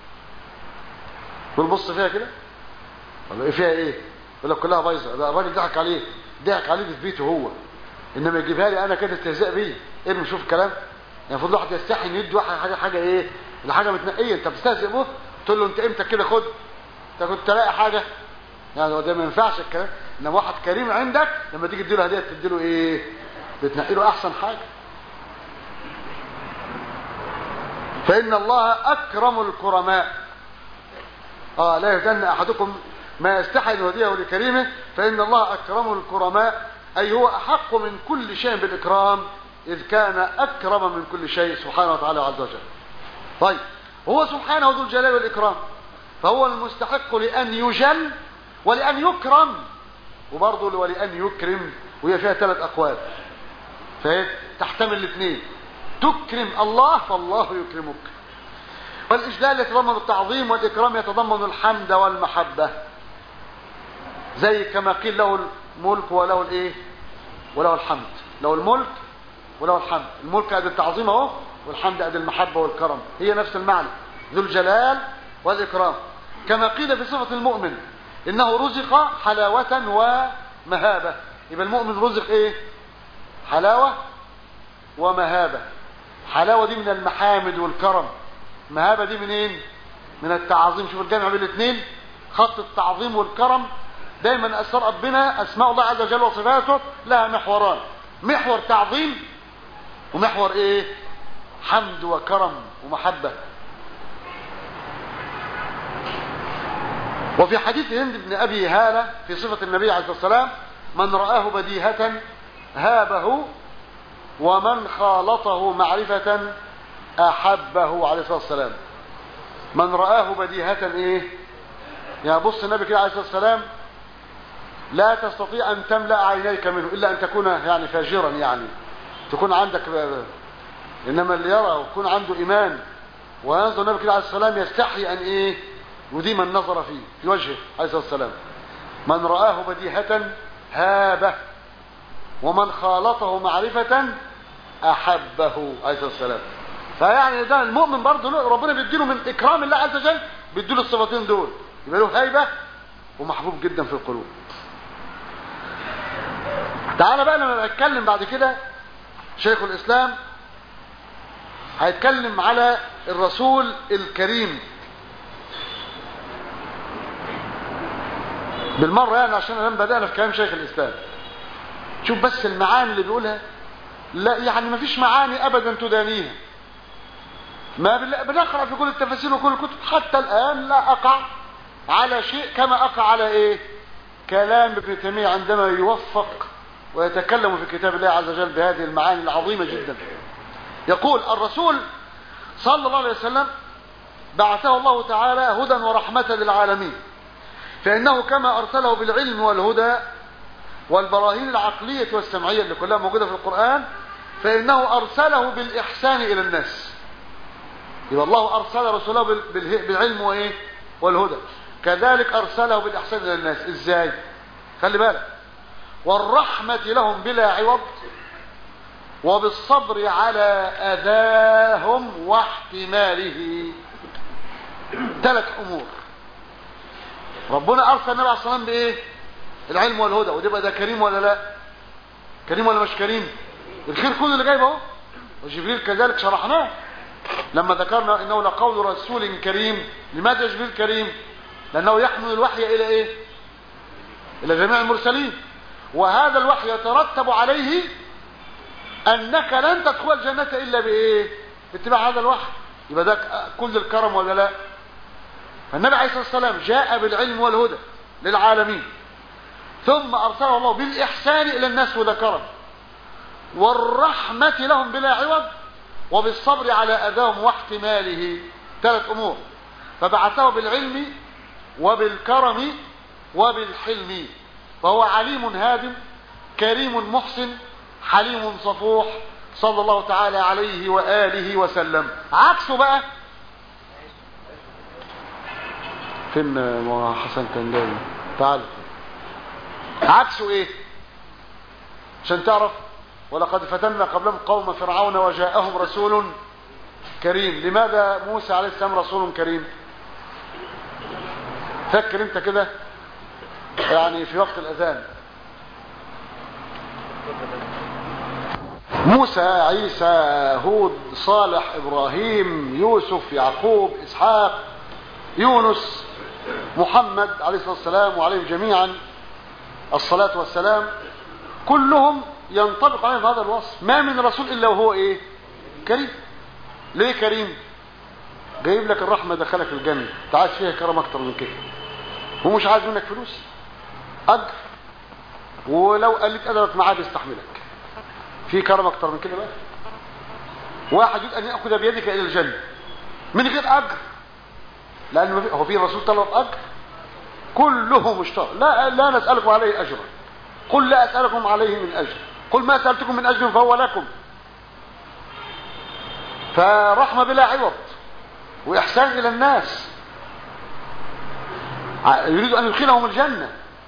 يقول بص فيها كده ولا ايه فيها ايه يقول لك كلها بايظه ده الراجل ضحك عليه ضحك عليه في بيته هو انما يجيبها لي انا كده استهزاء بيه ارمي شوف الكلام يعني المفروض الواحد يستحي ان يدي واحد حاجه حاجه ايه الحاجه متنقيه انت بتستهزئ بيه تقول له انت امتى كده خد انت كنت تلاقي حاجه يعني هو ده ما ينفعش الكلام انما واحد كريم عندك لما تيجي تديله هديه تديله ايه بتنقي له احسن حاجه فان الله اكرم الكرماء اه لا يهدن احدكم ما يستحي ان يهديه لكريمه فان الله اكرم الكرماء اي هو احق من كل شيء بالاكرام اذ كان اكرم من كل شيء سبحانه وتعالى عز وجل طيب هو سبحانه ذو الجلال والاكرام فهو المستحق لان يجل ولان يكرم وبرضه ولان يكرم وهي فيها ثلاث اقوال فهي تحتمل الاثنين تكرم الله فالله يكرمك والإجلال يتضمن التعظيم والإكرام يتضمن الحمد والمحبة زي كما قيل له الملك وله الايه وله الحمد له الملك وله الحمد الملك قد التعظيم اهو والحمد قد المحبة والكرم هي نفس المعنى ذو الجلال والإكرام كما قيل في صفة المؤمن إنه رزق حلاوة ومهابة يبقى المؤمن رزق ايه حلاوة ومهابة حلاوة دي من المحامد والكرم مهابة دي منين من التعظيم شوف الجامع بين الاثنين خط التعظيم والكرم دايما اسرار ربنا اسماء الله عز وجل وصفاته لها محوران محور تعظيم ومحور ايه حمد وكرم ومحبة وفي حديث هند بن ابي هالة في صفة النبي عليه الصلاة والسلام من رآه بديهة هابه ومن خالطه معرفة احبه عليه الصلاه والسلام من رآه بديهة ايه يعني بص النبي كده عليه الصلاه والسلام لا تستطيع ان تملا عينيك منه الا ان تكون يعني فاجرا يعني تكون عندك انما اللي يرى ويكون عنده ايمان وينظر النبي كده عليه الصلاه والسلام يستحي ان ايه ودي من نظر فيه في وجهه عليه الصلاة والسلام من رآه بديهة هابه ومن خالطه معرفة أحبه عليه الصلاة والسلام فيعني ده المؤمن برضه له- ربنا بيديله من إكرام الله عز وجل بيديله الصفتين دول يبقى له هيبة ومحبوب جدا في القلوب تعالى بقى لما بتكلم بعد كده شيخ الإسلام هيتكلم على الرسول الكريم بالمرة يعني عشان الآن بدأنا في كلام شيخ الإسلام شوف بس المعاني اللي بيقولها لا يعني ما فيش معاني أبدا تدانيها ما بال- بنقرأ في كل التفاسير وكل الكتب حتى الآن لا أقع على شيء كما أقع على إيه كلام ابن تيمية عندما يوفق ويتكلم في كتاب الله عز وجل بهذه المعاني العظيمة جدا يقول الرسول صلى الله عليه وسلم بعثه الله تعالى هدى ورحمة للعالمين فإنه كما أرسله بالعلم والهدى والبراهين العقلية والسمعية اللي كلها موجودة في القرآن فإنه أرسله بالإحسان إلى الناس يبقى الله أرسل رسوله بال- باله- بالعلم وإيه والهدى كذلك أرسله بالإحسان إلى الناس إزاي خلي بالك والرحمة لهم بلا عوض وبالصبر على أذاهم واحتماله ثلاث أمور ربنا أرسل النبي عليه الصلاة والسلام بإيه العلم والهدى ودي بقى ده كريم ولا لا كريم ولا مش كريم الخير كله اللي جايبه اهو وجبريل كذلك شرحناه لما ذكرنا انه لقول رسول كريم لماذا جبريل كريم لانه يحمل الوحي الى ايه الى جميع المرسلين وهذا الوحي يترتب عليه انك لن تدخل الجنة الا بايه باتباع هذا الوحي يبقى ده كل الكرم ولا لا فالنبي عليه الصلاة والسلام جاء بالعلم والهدى للعالمين ثم أرسله الله بالإحسان إلى الناس وده كرم والرحمة لهم بلا عوض وبالصبر على أذاهم واحتماله ثلاث أمور فبعثه بالعلم وبالكرم وبالحلم فهو عليم هادم كريم محسن حليم صفوح صلى الله تعالى عليه وآله وسلم عكسه بقى فين ما حسن كان جاي تعال عكسه ايه عشان تعرف ولقد فتنا قبلهم قوم فرعون وجاءهم رسول كريم لماذا موسى عليه السلام رسول كريم فكر انت كده يعني في وقت الاذان موسى عيسى هود صالح ابراهيم يوسف يعقوب اسحاق يونس محمد عليه الصلاه والسلام وعليهم جميعا الصلاه والسلام كلهم ينطبق عليهم هذا الوصف ما من رسول الا وهو ايه كريم ليه كريم جايب لك الرحمه دخلك الجنه انت عايز فيها كرم اكتر من كده هو مش عايز منك فلوس اجر ولو قلت ادبك معاه بيستحملك في كرم اكتر من كده بقى واحد يريد ان ياخذ بيدك الى الجنه من غير اجر لان هو في رسول طلب اجر كله مشترك لا لا نسالكم عليه اجرا قل لا اسالكم عليه من اجر قل ما سالتكم من اجر فهو لكم فرحمه بلا عوض واحسان الى الناس يريد ان يدخلهم الجنه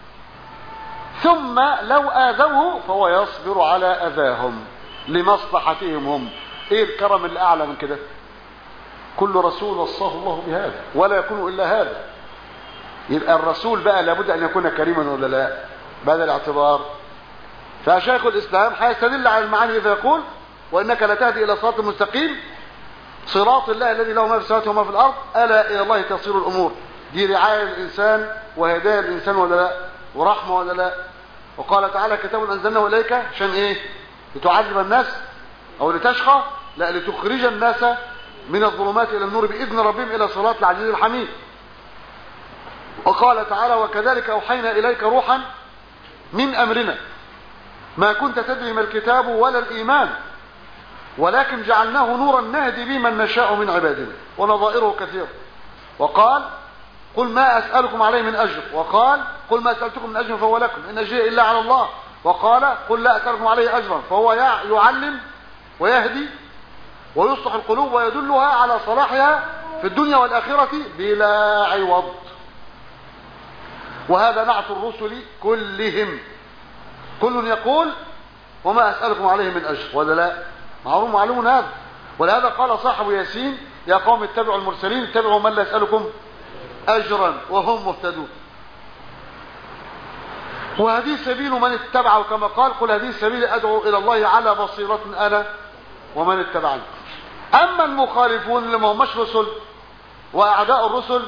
ثم لو آذوه فهو يصبر على أذاهم لمصلحتهم هم ايه الكرم اللي اعلى من كده كل رسول وصاه الله بهذا ولا يكون الا هذا يبقى الرسول بقى لابد ان يكون كريما ولا لا بهذا الاعتبار فشيخ الاسلام هيستدل على المعاني اذا يقول وانك لتهدي الى صراط مستقيم صراط الله الذي له ما في السماوات وما في الارض الا الى الله تصير الامور دي رعايه الانسان وهدايه الانسان ولا لا ورحمه ولا لا وقال تعالى كتاب انزلناه اليك عشان ايه لتعذب الناس او لتشقى لا لتخرج الناس من الظلمات الى النور باذن ربهم الى صراط العزيز الحميد وقال تعالى وكذلك اوحينا اليك روحا من امرنا ما كنت تدري ما الكتاب ولا الايمان ولكن جعلناه نورا نهدي به من نشاء من عبادنا ونظائره كثيره وقال قل ما أسألكم عليه من أجر وقال قل ما أسألتكم من أجر فهو لكم إن أجري إلا على الله وقال قل لا أسألكم عليه أجرا فهو يعلم ويهدي ويصلح القلوب ويدلها على صلاحها في في الدنيا والآخرة بلا عوض وهذا نعت الرسل كلهم كل يقول وما أسألكم عليه من أجر ولا لا معلوم معلوم هذا ولهذا قال صاحب ياسين يا قوم اتبعوا المرسلين اتبعوا من لا يسألكم أجرا وهم مهتدون وهذه سبيل من اتبعه كما قال قل هذه سبيل أدعو إلى الله على بصيرة أنا ومن اتبعني أما المخالفون اللي ما هماش رسل وأعداء الرسل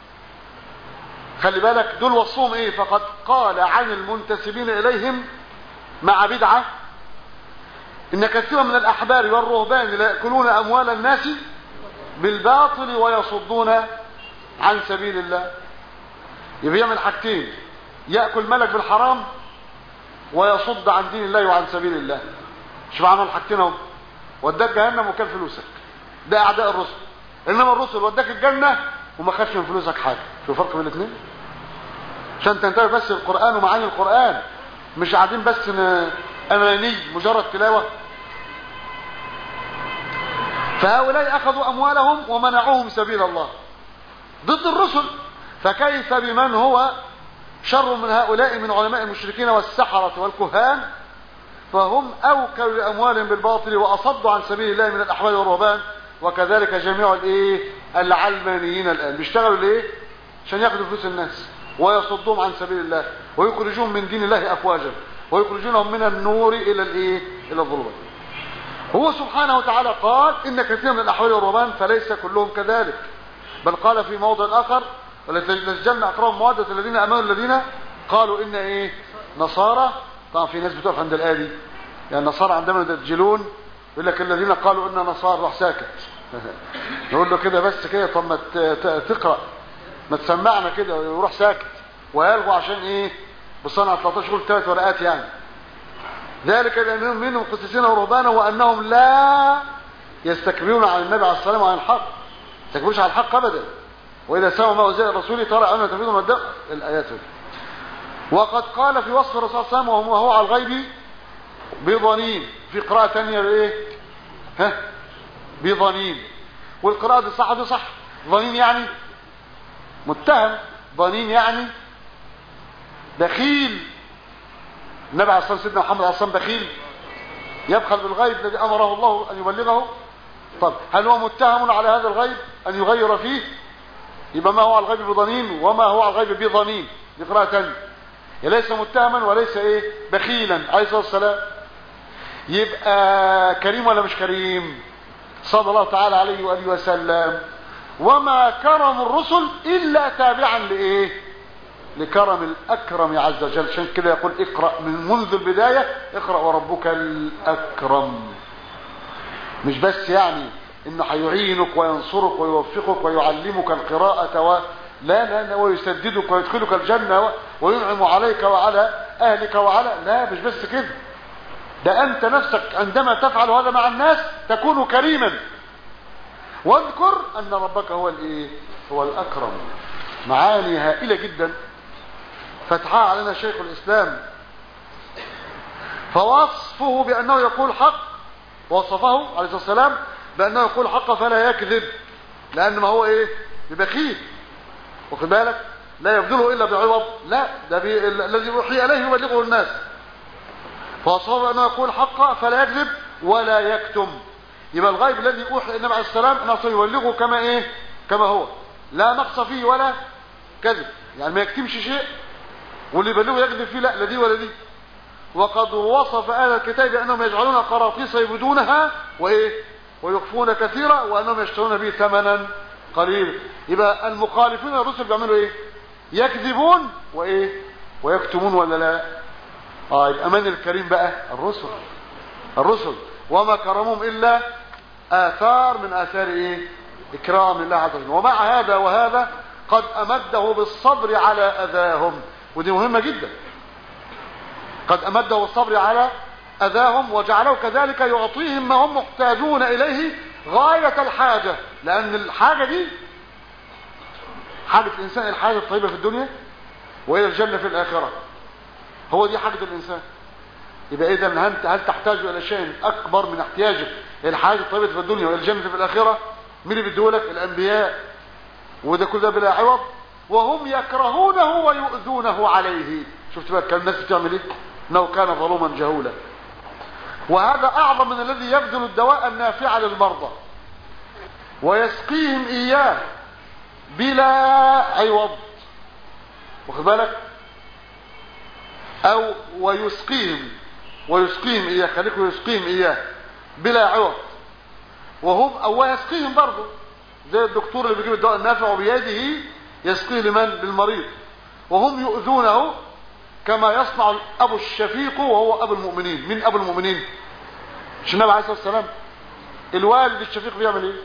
خلي بالك دول وصفهم ايه فقد قال عن المنتسبين اليهم مع بدعة ان كثيرا من الاحبار والرهبان لا يأكلون اموال الناس بالباطل ويصدون عن سبيل الله يبقى يعمل حاجتين يأكل ملك بالحرام ويصد عن دين الله وعن سبيل الله شوف عمل حاجتين اهو وداك جهنم وكان فلوسك ده اعداء الرسل انما الرسل وداك الجنة وما خدش من فلوسك حاجة شوف فرق بين الاثنين عشان تنتبه بس القرآن ومعاني القرآن مش قاعدين بس اماني مجرد تلاوة فهؤلاء اخذوا اموالهم ومنعوهم سبيل الله ضد الرسل فكيف بمن هو شر من هؤلاء من علماء المشركين والسحرة والكهان فهم اوكلوا لاموالهم بالباطل واصدوا عن سبيل الله من الاحوال والرهبان وكذلك جميع الايه العلمانيين الان بيشتغلوا ليه عشان ياخدوا فلوس الناس ويصدهم عن سبيل الله ويخرجون من دين الله افواجا ويخرجونهم من النور الى الايه الى الظلمات هو سبحانه وتعالى قال ان كثير من الاحوال والرهبان فليس كلهم كذلك بل قال في موضع اخر ولتجلنا اقربهم مودة الذين امنوا الذين قالوا ان ايه نصارى طبعا في ناس بتقف عند الايه دي يعني النصارى عندما يدجلون يقول لك الذين قالوا ان نصارى راح ساكت نقول له كده بس كده طب ما تقرا ما تسمعنا كده ويروح ساكت ويلغوا عشان ايه بصنع 13 قول ثلاث ورقات يعني ذلك لانهم منهم قسيسين ورهبانا وانهم لا يستكبرون عن النبي عليه الصلاه والسلام وعن الحق يستكبرون عن الحق ابدا واذا سمعوا ما انزل الرسول ترى عيونهم تفيض من الدم الايات دي وقد قال في وصف الرسول صلى الله عليه وسلم وهو على الغيب بضنين في قراءه ثانيه بايه ها بضنين والقراءه دي صح دي صح ضنين يعني متهم ضنين يعني بخيل النبي عليه الصلاه والسلام سيدنا محمد عليه الصلاه والسلام بخيل يبخل بالغيب الذي امره الله ان يبلغه طب هل هو متهم على هذا الغيب ان يغير فيه يبقى ما هو على الغيب بضنين وما هو على الغيب بضنين دي قراءه ثانيه ليس متهما وليس ايه بخيلا عليه الصلاه والسلام يبقى كريم ولا مش كريم صلى الله تعالى عليه واله وسلم وما كرم الرسل الا تابعا لايه لكرم الاكرم عز وجل عشان كده يقول اقرا من منذ البدايه اقرا وربك الاكرم مش بس يعني انه هيعينك وينصرك ويوفقك ويعلمك القراءه و... لا لا لا ويسددك ويدخلك الجنه وينعم عليك وعلى اهلك وعلى لا مش بس كده ده انت نفسك عندما تفعل هذا مع الناس تكون كريما واذكر ان ربك هو الايه هو الاكرم معاني هائله جدا فتحها علينا شيخ الاسلام فوصفه بانه يقول حق وصفه عليه الصلاه والسلام بانه يقول حق فلا يكذب لان ما هو ايه ببخيل واخد بالك لا يبذله الا بعوض لا ده بي... الذي اوحي اليه يبلغه الناس فوصفه بانه يقول حق فلا يكذب ولا يكتم يبقى الغيب الذي اوحي النبي عليه السلام انه سيبلغه كما ايه كما هو لا نقص فيه ولا كذب يعني ما يكتمش شيء واللي يبلغه يكذب فيه لا لا دي ولا دي وقد وصف اهل الكتاب انهم يجعلون قراطيس يبدونها وايه ويخفون كثيرا وانهم يشترون به ثمنا قليلا يبقى المخالفين الرسل بيعملوا ايه يكذبون وايه ويكتمون ولا لا اه يبقى من الكريم بقى الرسل الرسل وما كرمهم الا اثار من اثار ايه اكرام الله عز وجل ومع هذا وهذا قد امده بالصبر على اذاهم ودي مهمه جدا قد امده بالصبر على اذاهم وجعله كذلك يعطيهم ما هم محتاجون اليه غايه الحاجه لان الحاجه دي حاجه الانسان الحاجه الطيبه في الدنيا والى الجنه في الاخره هو دي حاجه الانسان يبقى اذا انت هل تحتاج الى شيء اكبر من احتياجك الى الحاجه الطيبه في الدنيا والى الجنه في الاخره مين اللي بيديهولك الانبياء وده كل ده بلا عوض وهم يكرهونه ويؤذونه عليه شفت بقى كان الناس بتعمل ايه انه كان ظلوما جهولا وهذا اعظم من الذي يبذل الدواء النافع للمرضى ويسقيهم اياه بلا عوض واخد بالك او ويسقيهم ويسقيهم اياه خليك ويسقيهم اياه بلا عوض وهم او يسقيهم برضه زي الدكتور اللي بيجيب الدواء النافع وبيده يسقيه لمن للمريض وهم يؤذونه كما يصنع ابو الشفيق وهو ابو المؤمنين من ابو المؤمنين مش النبي عليه الصلاه والسلام الوالد الشفيق بيعمل ايه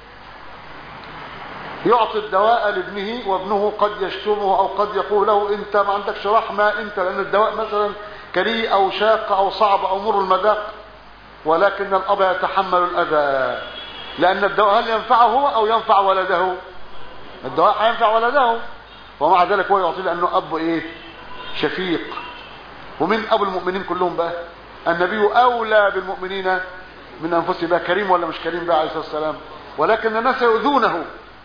يعطي الدواء لابنه وابنه قد يشتمه او قد يقول له انت ما عندكش رحمه انت لان الدواء مثلا كريه او شاق او صعب او مر المذاق ولكن الاب يتحمل الاذى لان الدواء هل ينفعه هو او ينفع ولده الدواء هينفع ولده ومع ذلك هو يعطي لانه اب ايه شفيق ومن ابو المؤمنين كلهم بقى النبي اولى بالمؤمنين من انفسهم بقى كريم ولا مش كريم بقى عليه الصلاه والسلام ولكن الناس يؤذونه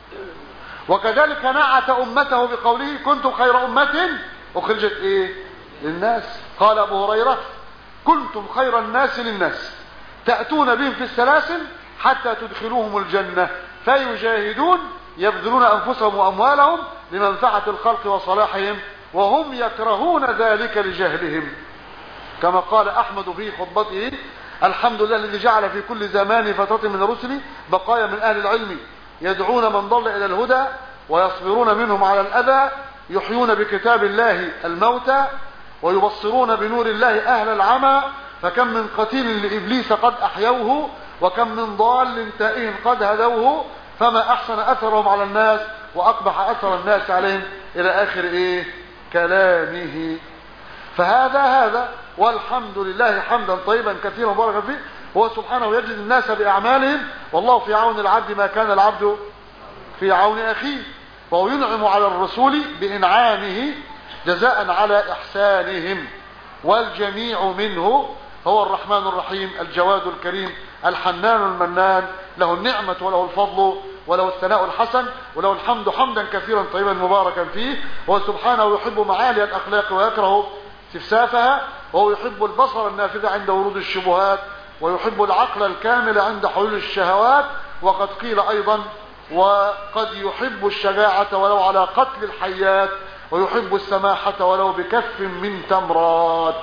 وكذلك نعت امته بقوله كنتم خير امه اخرجت ايه للناس قال ابو هريره كنتم خير الناس للناس تاتون بهم في السلاسل حتى تدخلوهم الجنه فيجاهدون يبذلون انفسهم واموالهم لمنفعه الخلق وصلاحهم وهم يكرهون ذلك لجهلهم كما قال احمد في خطبته الحمد لله الذي جعل في كل زمان فتره من الرسل بقايا من اهل العلم يدعون من ضل الى الهدى ويصبرون منهم على الاذى يحيون بكتاب الله الموتى ويبصرون بنور الله اهل العمى فكم من قتيل لابليس قد احيوه وكم من ضال تائه قد هدوه فما احسن اثرهم على الناس واقبح اثر الناس عليهم الى اخر ايه كلامه فهذا هذا والحمد لله حمدا طيبا كثيرا مباركا فيه هو سبحانه يجزي الناس باعمالهم والله في عون العبد ما كان العبد في عون اخيه وهو ينعم على الرسول بانعامه جزاء على احسانهم والجميع منه هو الرحمن الرحيم الجواد الكريم الحنان المنان له النعمة وله الفضل وله الثناء الحسن وله الحمد حمدا كثيرا طيبا مباركا فيه هو سبحانه يحب معالي الأخلاق ويكره استفسافها وهو يحب البصر النافذ عند ورود الشبهات ويحب العقل الكامل عند حلول الشهوات وقد قيل أيضا وقد يحب الشجاعة ولو على قتل الحيات ويحب السماحة ولو بكف من تمرات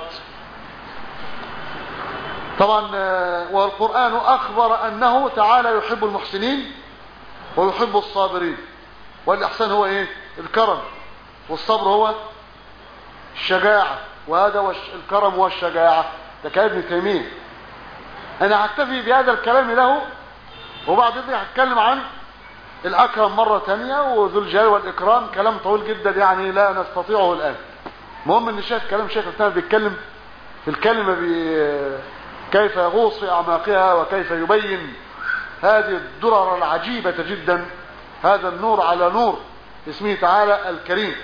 طبعا والقرآن أخبر أنه تعالى يحب المحسنين ويحب الصابرين والإحسان هو إيه الكرم والصبر هو الشجاعة وهذا الكرم والشجاعة ده كلام ابن تيمية أنا هكتفي بهذا الكلام له وبعد ذلك هتكلم عن الأكرم مرة تانية وذو الجلال والإكرام كلام طويل جدا يعني لا نستطيعه الآن المهم ان شايف كلام شيخ الإسلام بيتكلم في الكلمة بي كيف يغوص في أعماقها وكيف يبين هذه الدرر العجيبة جدا هذا النور على نور اسمه تعالى الكريم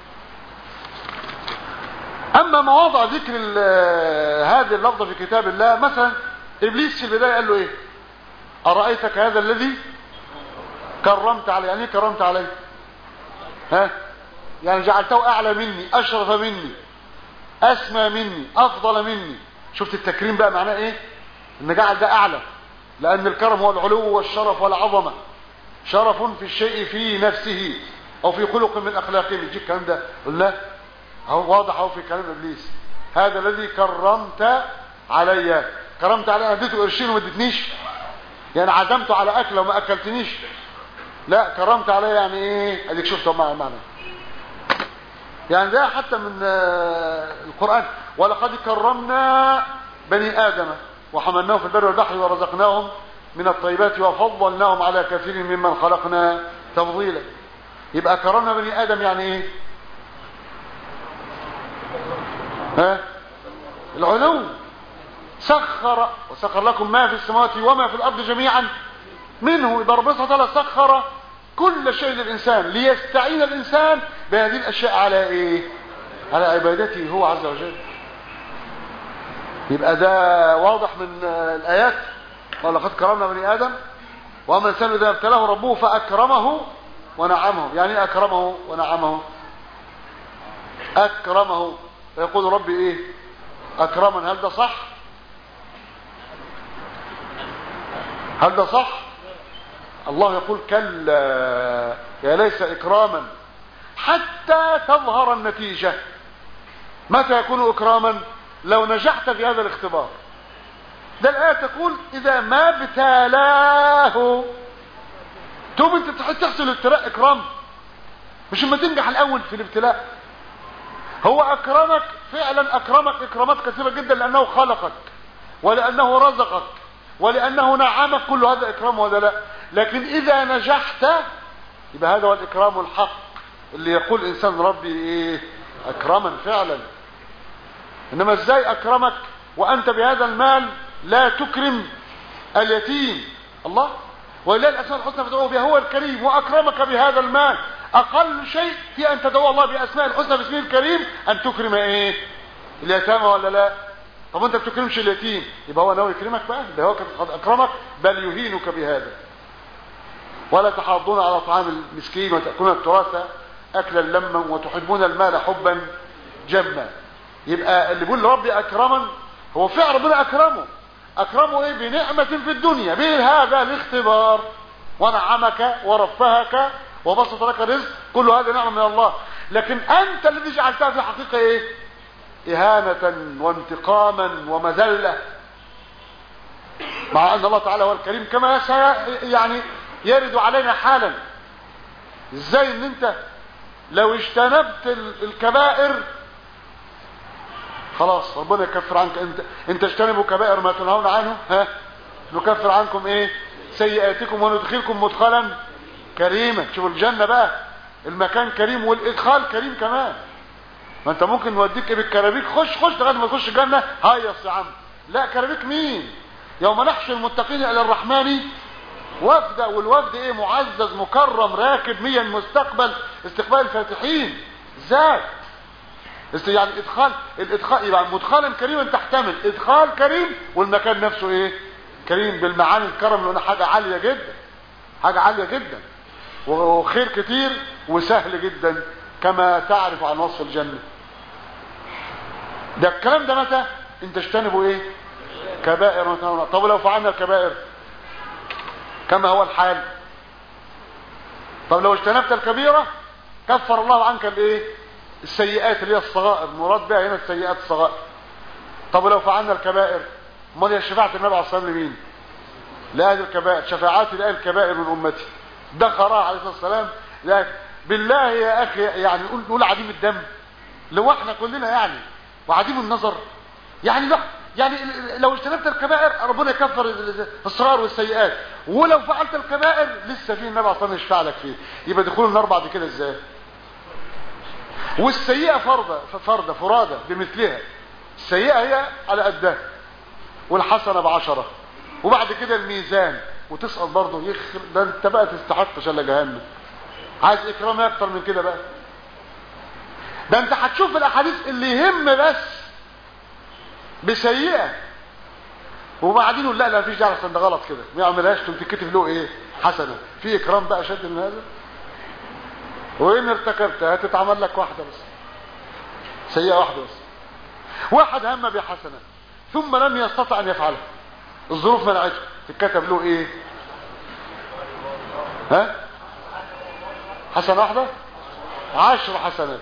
أما مواضع ذكر هذه اللفظة في كتاب الله مثلا إبليس في البداية قال له إيه أرأيتك هذا الذي كرمت عليه يعني كرمت عليه ها يعني جعلته أعلى مني أشرف مني أسمى مني أفضل مني شفت التكريم بقى معناه ايه ان جعل ده اعلى لان الكرم هو العلو والشرف والعظمه شرف في الشيء في نفسه او في خلق من اخلاقه يجي الكلام ده قلنا اهو واضح اهو في كلام ابليس هذا الذي كرمت علي كرمت علي انا اديته قرشين وما اديتنيش يعني عزمته على اكله وما اكلتنيش لا كرمت علي يعني ايه اديك شفت معنى معنى يعني ده حتى من القرآن ولقد كرمنا بني آدم وحملناهم في البر والبحر ورزقناهم من الطيبات وفضلناهم على كثير ممن خلقنا تفضيلا يبقى كرمنا بني آدم يعني ايه ها العلو سخر وسخر لكم ما في السماوات وما في الأرض جميعا منه يبقى ربنا سبحانه وتعالى سخر كل شيء للإنسان ليستعين الإنسان بهذه الأشياء على إيه على عبادته هو عز وجل يبقى ده واضح من الآيات ولقد كرمنا بني آدم وأما الإنسان إذا ابتلاه ربه فأكرمه ونعمه يعني إيه أكرمه ونعمه أكرمه فيقول ربي إيه أكرما هل ده صح هل ده صح الله يقول كلا يا ليس إكراما حتى تظهر النتيجة متى يكون إكراما لو نجحت في هذا الاختبار ده الآية تقول إذا ما ابتلاه توب انت تحصل الابتلاء إكرام مش اما تنجح الأول في الابتلاء هو أكرمك فعلا أكرمك إكرامات كثيرة جدا لأنه خلقك ولأنه رزقك ولأنه نعمك كل هذا إكرام ولا لا لكن إذا نجحت يبقى هذا هو الإكرام الحق اللي يقول إنسان ربي إيه أكرما فعلا إنما إزاي أكرمك وأنت بهذا المال لا تكرم اليتيم الله ولله الأسماء الحسنى فادعوه بها هو الكريم وأكرمك بهذا المال أقل شيء في أن تدعو الله بأسماء الحسنى باسمه الكريم أن تكرم إيه اليتامى ولا لا طب أنت بتكرمش اليتيم يبقى هو ناوي يكرمك بقى ده هو قد أكرمك بل يهينك بهذا ولا تحاضون على طعام المسكين وتأكلون التراث أكلا لما وتحبون المال حبا جما يبقى اللي بيقول ربي أكرما هو فعل ربنا أكرمه أكرمه إيه بنعمة في الدنيا بهذا الاختبار ونعمك ورفهك وبسط لك رزق كل هذا نعمة من الله لكن أنت الذي جعلتها في الحقيقة إيه إهانة وانتقاما ومذلة مع أن الله تعالى هو الكريم كما يعني يرد علينا حالا ازاي ان انت لو اجتنبت الكبائر خلاص ربنا يكفر عنك انت انت اجتنبوا كبائر ما تنهون عنه ها نكفر عنكم ايه سيئاتكم وندخلكم مدخلا كريما شوفوا الجنة بقى المكان كريم والادخال كريم كمان ما انت ممكن نوديك ايه بالكرابيك خش خش لغايه ما تخش الجنه هيص يا عم لا كرابيك مين يوم نحشر المتقين الى الرحمن وفد والوفد ايه معزز مكرم راكب ميا مستقبل استقبال الفاتحين ذات يعني ادخال الادخال يبقى مدخلا كريما تحتمل ادخال كريم والمكان نفسه ايه كريم بالمعاني الكرم لانه حاجه عاليه جدا حاجه عاليه جدا وخير كتير وسهل جدا كما تعرف عن وصف الجنه ده الكلام ده متى انت اجتنبوا ايه كبائر طب لو فعلنا الكبائر كما هو الحال طب لو اجتنبت الكبيرة كفر الله عنك الايه السيئات اللي هي الصغائر مراد بها هنا السيئات الصغائر طب لو فعلنا الكبائر امال هي شفاعة النبي عليه الصلاة والسلام لمين لأهل الكبائر شفاعاتي لأهل الكبائر من أمتي ده قرأ عليه الصلاة والسلام لكن بالله يا أخي يعني نقول نقول عديم الدم لو احنا كلنا يعني وعديم النظر يعني لا يعني لو اجتنبت الكبائر ربنا يكفر الصغار والسيئات ولو فعلت الكبائر لسه في النبي اصلا يشفع لك فيه يبقى دخول النار بعد كده ازاي والسيئه فرضه فرضه فرادة بمثلها السيئه هي على قدها والحسنه بعشرة وبعد كده الميزان وتسقط برضه يخر ده انت بقى تستحق شل جهنم عايز اكرام اكتر من كده بقى ده انت هتشوف الاحاديث اللي يهم بس بسيئة وبعدين يقول لا لا مفيش داعي ده غلط كده ما يعملهاش تتكتب له ايه حسنه في اكرام بقى اشد من هذا وان ارتكبتها هتتعمل لك واحده بس سيئه واحده بس واحد هم بحسنه ثم لم يستطع ان يفعلها الظروف منعته تتكتب له ايه ها حسنه واحده عشر حسنات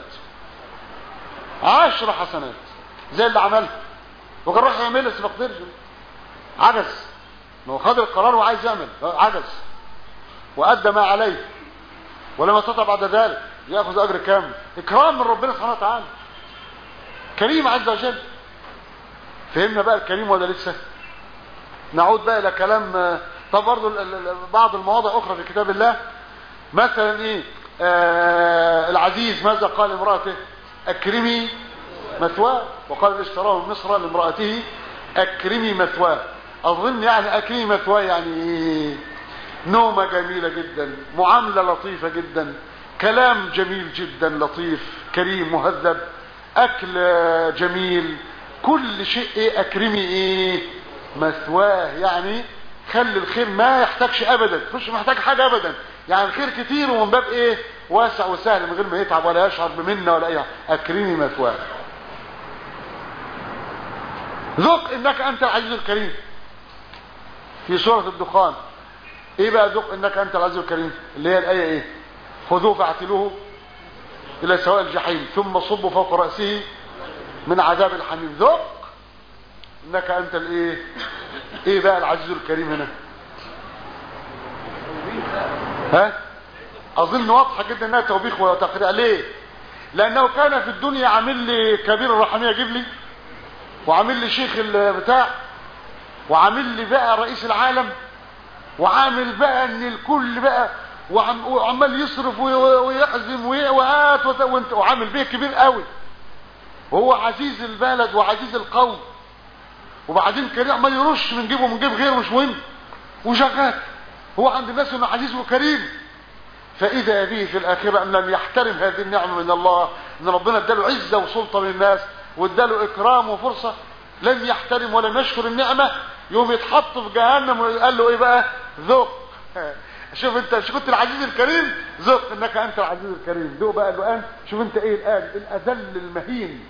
عشر حسنات زي اللي عملها وكان راح يعملها بس ما قدرش عجز ما هو خد القرار وعايز يعمل عجز وادى ما عليه ولما استطاع بعد ذلك ياخذ اجر كامل اكرام من ربنا سبحانه وتعالى كريم عز وجل فهمنا بقى الكريم ولا لسه نعود بقى الى كلام طب برضه بعض المواضع اخرى في كتاب الله مثلا ايه آه العزيز ماذا قال امراته اكرمي مثواه وقال اشتراه من مصر لامرأته اكرمي مثواه اظن يعني اكرمي مثواه يعني نومة جميلة جدا معاملة لطيفة جدا كلام جميل جدا لطيف كريم مهذب اكل جميل كل شيء ايه اكرمي ايه مثواه يعني خلي الخير ما يحتاجش ابدا مش محتاج حاجة ابدا يعني الخير كتير ومن باب ايه واسع وسهل من غير ما يتعب ولا يشعر بمنه ولا اي اكرمي مثواه ذق انك انت العزيز الكريم في سورة الدخان ايه بقى ذق انك انت العزيز الكريم اللي هي الايه ايه خذوه فاعتلوه الى سواء الجحيم ثم صبوا فوق رأسه من عذاب الحميم ذق انك انت الايه ايه بقى العزيز الكريم هنا ها اظن واضحه جدا انها توبيخ وتقريع ليه لانه كان في الدنيا عامل لي كبير الرحميه جيب لي وعامل لي شيخ البتاع وعامل لي بقى رئيس العالم وعامل بقى ان الكل بقى وعم وعمال يصرف ويحزم وهات وانت وعامل بيه كبير قوي وهو عزيز البلد وعزيز القوم وبعدين كريم عمال يرش من جيبه من جيب غيره مش مهم وشغال هو عند الناس انه عزيز وكريم فاذا به في الاخره ان لم يحترم هذه النعمه من الله ان ربنا اداله عزه وسلطه للناس واداله اكرام وفرصه لم يحترم ولم يشكر النعمه يوم يتحط في جهنم وقال له ايه بقى ذوق شوف انت شوف كنت العزيز الكريم ذوق انك انت العزيز الكريم ذوق بقى الان شوف انت ايه الان الاذل المهين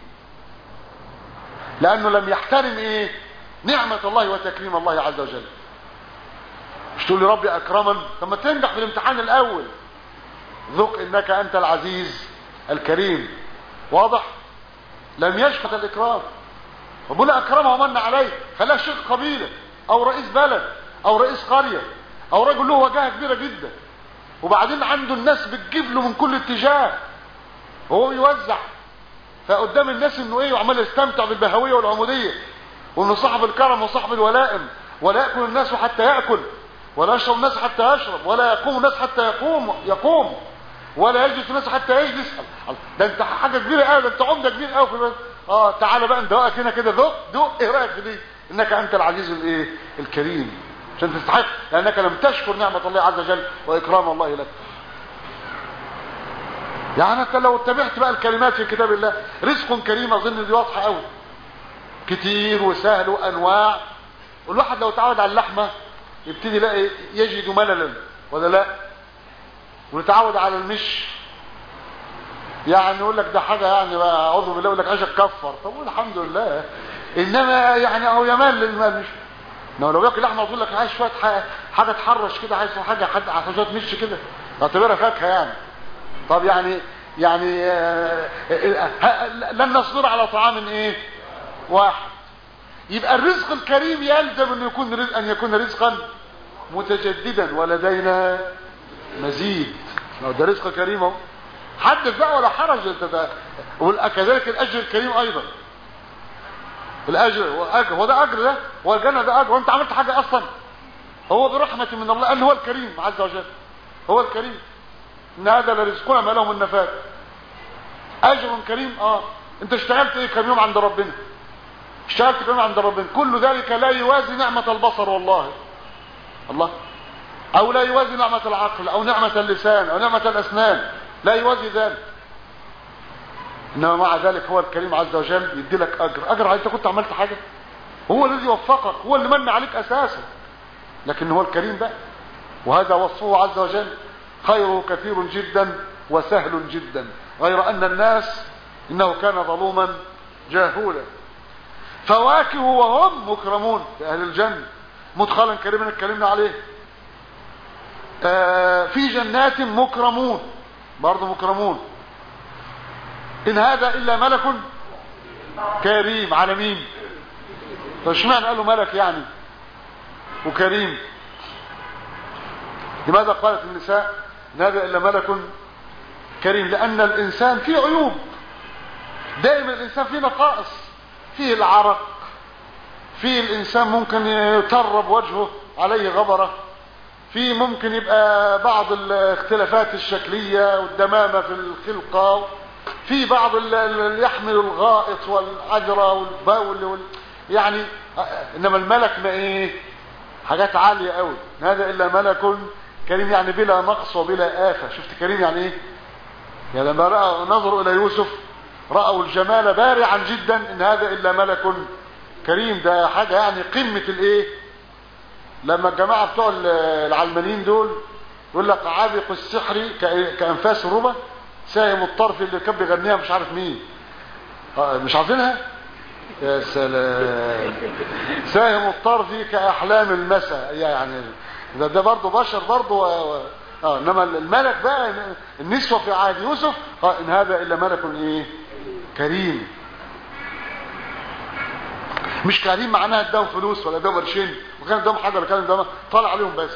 لانه لم يحترم ايه نعمه الله وتكريم الله عز وجل مش تقول لي ربي اكرما طب ما تنجح في الامتحان الاول ذق انك انت العزيز الكريم واضح لم يشفت الاكرام ربنا اكرمه ومن عليه خلاه شيخ قبيله او رئيس بلد او رئيس قريه او رجل له وجاهه كبيره جدا وبعدين عنده الناس بتجيب له من كل اتجاه وهو يوزع فقدام الناس انه ايه وعمال يستمتع بالبهويه والعموديه وانه صاحب الكرم وصاحب الولائم ولا ياكل الناس حتى ياكل ولا يشرب الناس حتى يشرب ولا يقوم الناس حتى يقوم يقوم ولا يجلس الناس حتى يجلس ده انت حاجه كبيره قوي ده انت عمده كبير قوي في اه تعالى بقى ندوقك هنا كده ذوق ذوق ايه رايك في دي انك انت العزيز الايه الكريم عشان تستحق لانك لم تشكر نعمه الله عز وجل واكرام الله لك يعني انت لو اتبعت بقى الكلمات في كتاب الله رزق كريم اظن دي واضحه قوي كتير وسهل وانواع والواحد لو تعود على اللحمه يبتدي يلاقي يجد مللا ولا لا ونتعود على المش يعني يقول لك ده حاجه يعني اعوذ بالله يقول لك عايز تكفر طب الحمد لله انما يعني اهو يمال للمال مش انما لو ياكل لحمه يقول لك عايز شويه حاجه تحرش كده عايز حاجه حد شويه مش كده اعتبرها فاكهه يعني طب يعني يعني لن نصبر على طعام ايه واحد يبقى الرزق الكريم يلزم ان يكون رزق ان يكون رزقا متجددا ولدينا مزيد لو ده رزق كريم اهو حدث بقى ولا حرج انت ده وكذلك الاجر الكريم ايضا الاجر واجر هو ده اجر ده هو الجنه ده اجر وانت عملت حاجه اصلا هو برحمه من الله ان هو الكريم عز وجل هو الكريم ان هذا لرزقنا ما له من نفاد اجر كريم اه انت اشتغلت ايه كم يوم عند ربنا اشتغلت كم يوم عند ربنا كل ذلك لا يوازي نعمه البصر والله الله او لا يوازي نعمه العقل او نعمه اللسان او نعمه الاسنان لا يوازي ذلك انما مع ذلك هو الكريم عز وجل يدي لك اجر اجر انت كنت عملت حاجه هو الذي وفقك هو اللي من عليك اساسا لكن هو الكريم بقى وهذا وصفه عز وجل خيره كثير جدا وسهل جدا غير ان الناس انه كان ظلوما جاهولا فواكه وهم مكرمون في اهل الجنه مدخلا كريما اتكلمنا عليه آه في جنات مكرمون برضه مكرمون ان هذا الا ملك كريم على مين فاشمعنى قالوا ملك يعني وكريم لماذا قالت النساء ان هذا الا ملك كريم لان الانسان فيه عيوب دائما الانسان فيه نقائص فيه العرق فيه الانسان ممكن يترب وجهه عليه غبره في ممكن يبقى بعض الاختلافات الشكلية والدمامة في الخلقة في بعض اللي يحمل الغائط والعجرة والبول وال... يعني انما الملك ما ايه حاجات عالية قوي هذا الا ملك كريم يعني بلا نقص وبلا آفة شفت كريم يعني ايه يعني لما رأى نظروا الى يوسف رأوا الجمال بارعا جدا ان هذا الا ملك كريم ده حاجة يعني قمة الايه لما الجماعة بتوع العلمانيين دول يقول لك عابق السحر كأ- كأنفاس الربا ساهم الطرف اللي كان بيغنيها مش عارف مين آه، مش عارفينها يا سلام ساهم الطرف كأحلام المساء يعني ده, ده برضه بشر برضه و... و... اه انما الملك بقى النسوة في عهد يوسف آه ان هذا الا ملك ايه كريم مش كريم معناها اداهم فلوس ولا اداهم قرشين وكان اداهم حاجه ولا كان اداهم طالع عليهم بس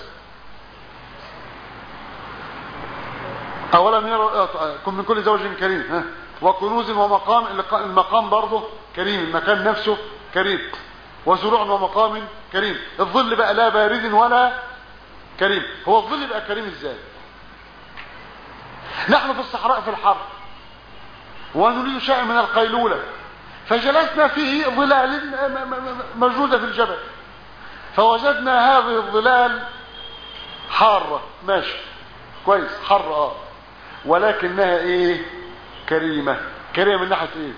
اولا يرى كن من كل زوج كريم ها وكنوز ومقام المقام برضه كريم المكان نفسه كريم وزروع ومقام كريم الظل بقى لا بارد ولا كريم هو الظل بقى كريم ازاي نحن في الصحراء في الحر ونريد شيئا من القيلولة فجلسنا فيه ظلال م- م- م- موجودة في الجبل فوجدنا هذه الظلال حارة ماشي كويس حر اه ولكنها ايه كريمة كريمة من ناحية ايه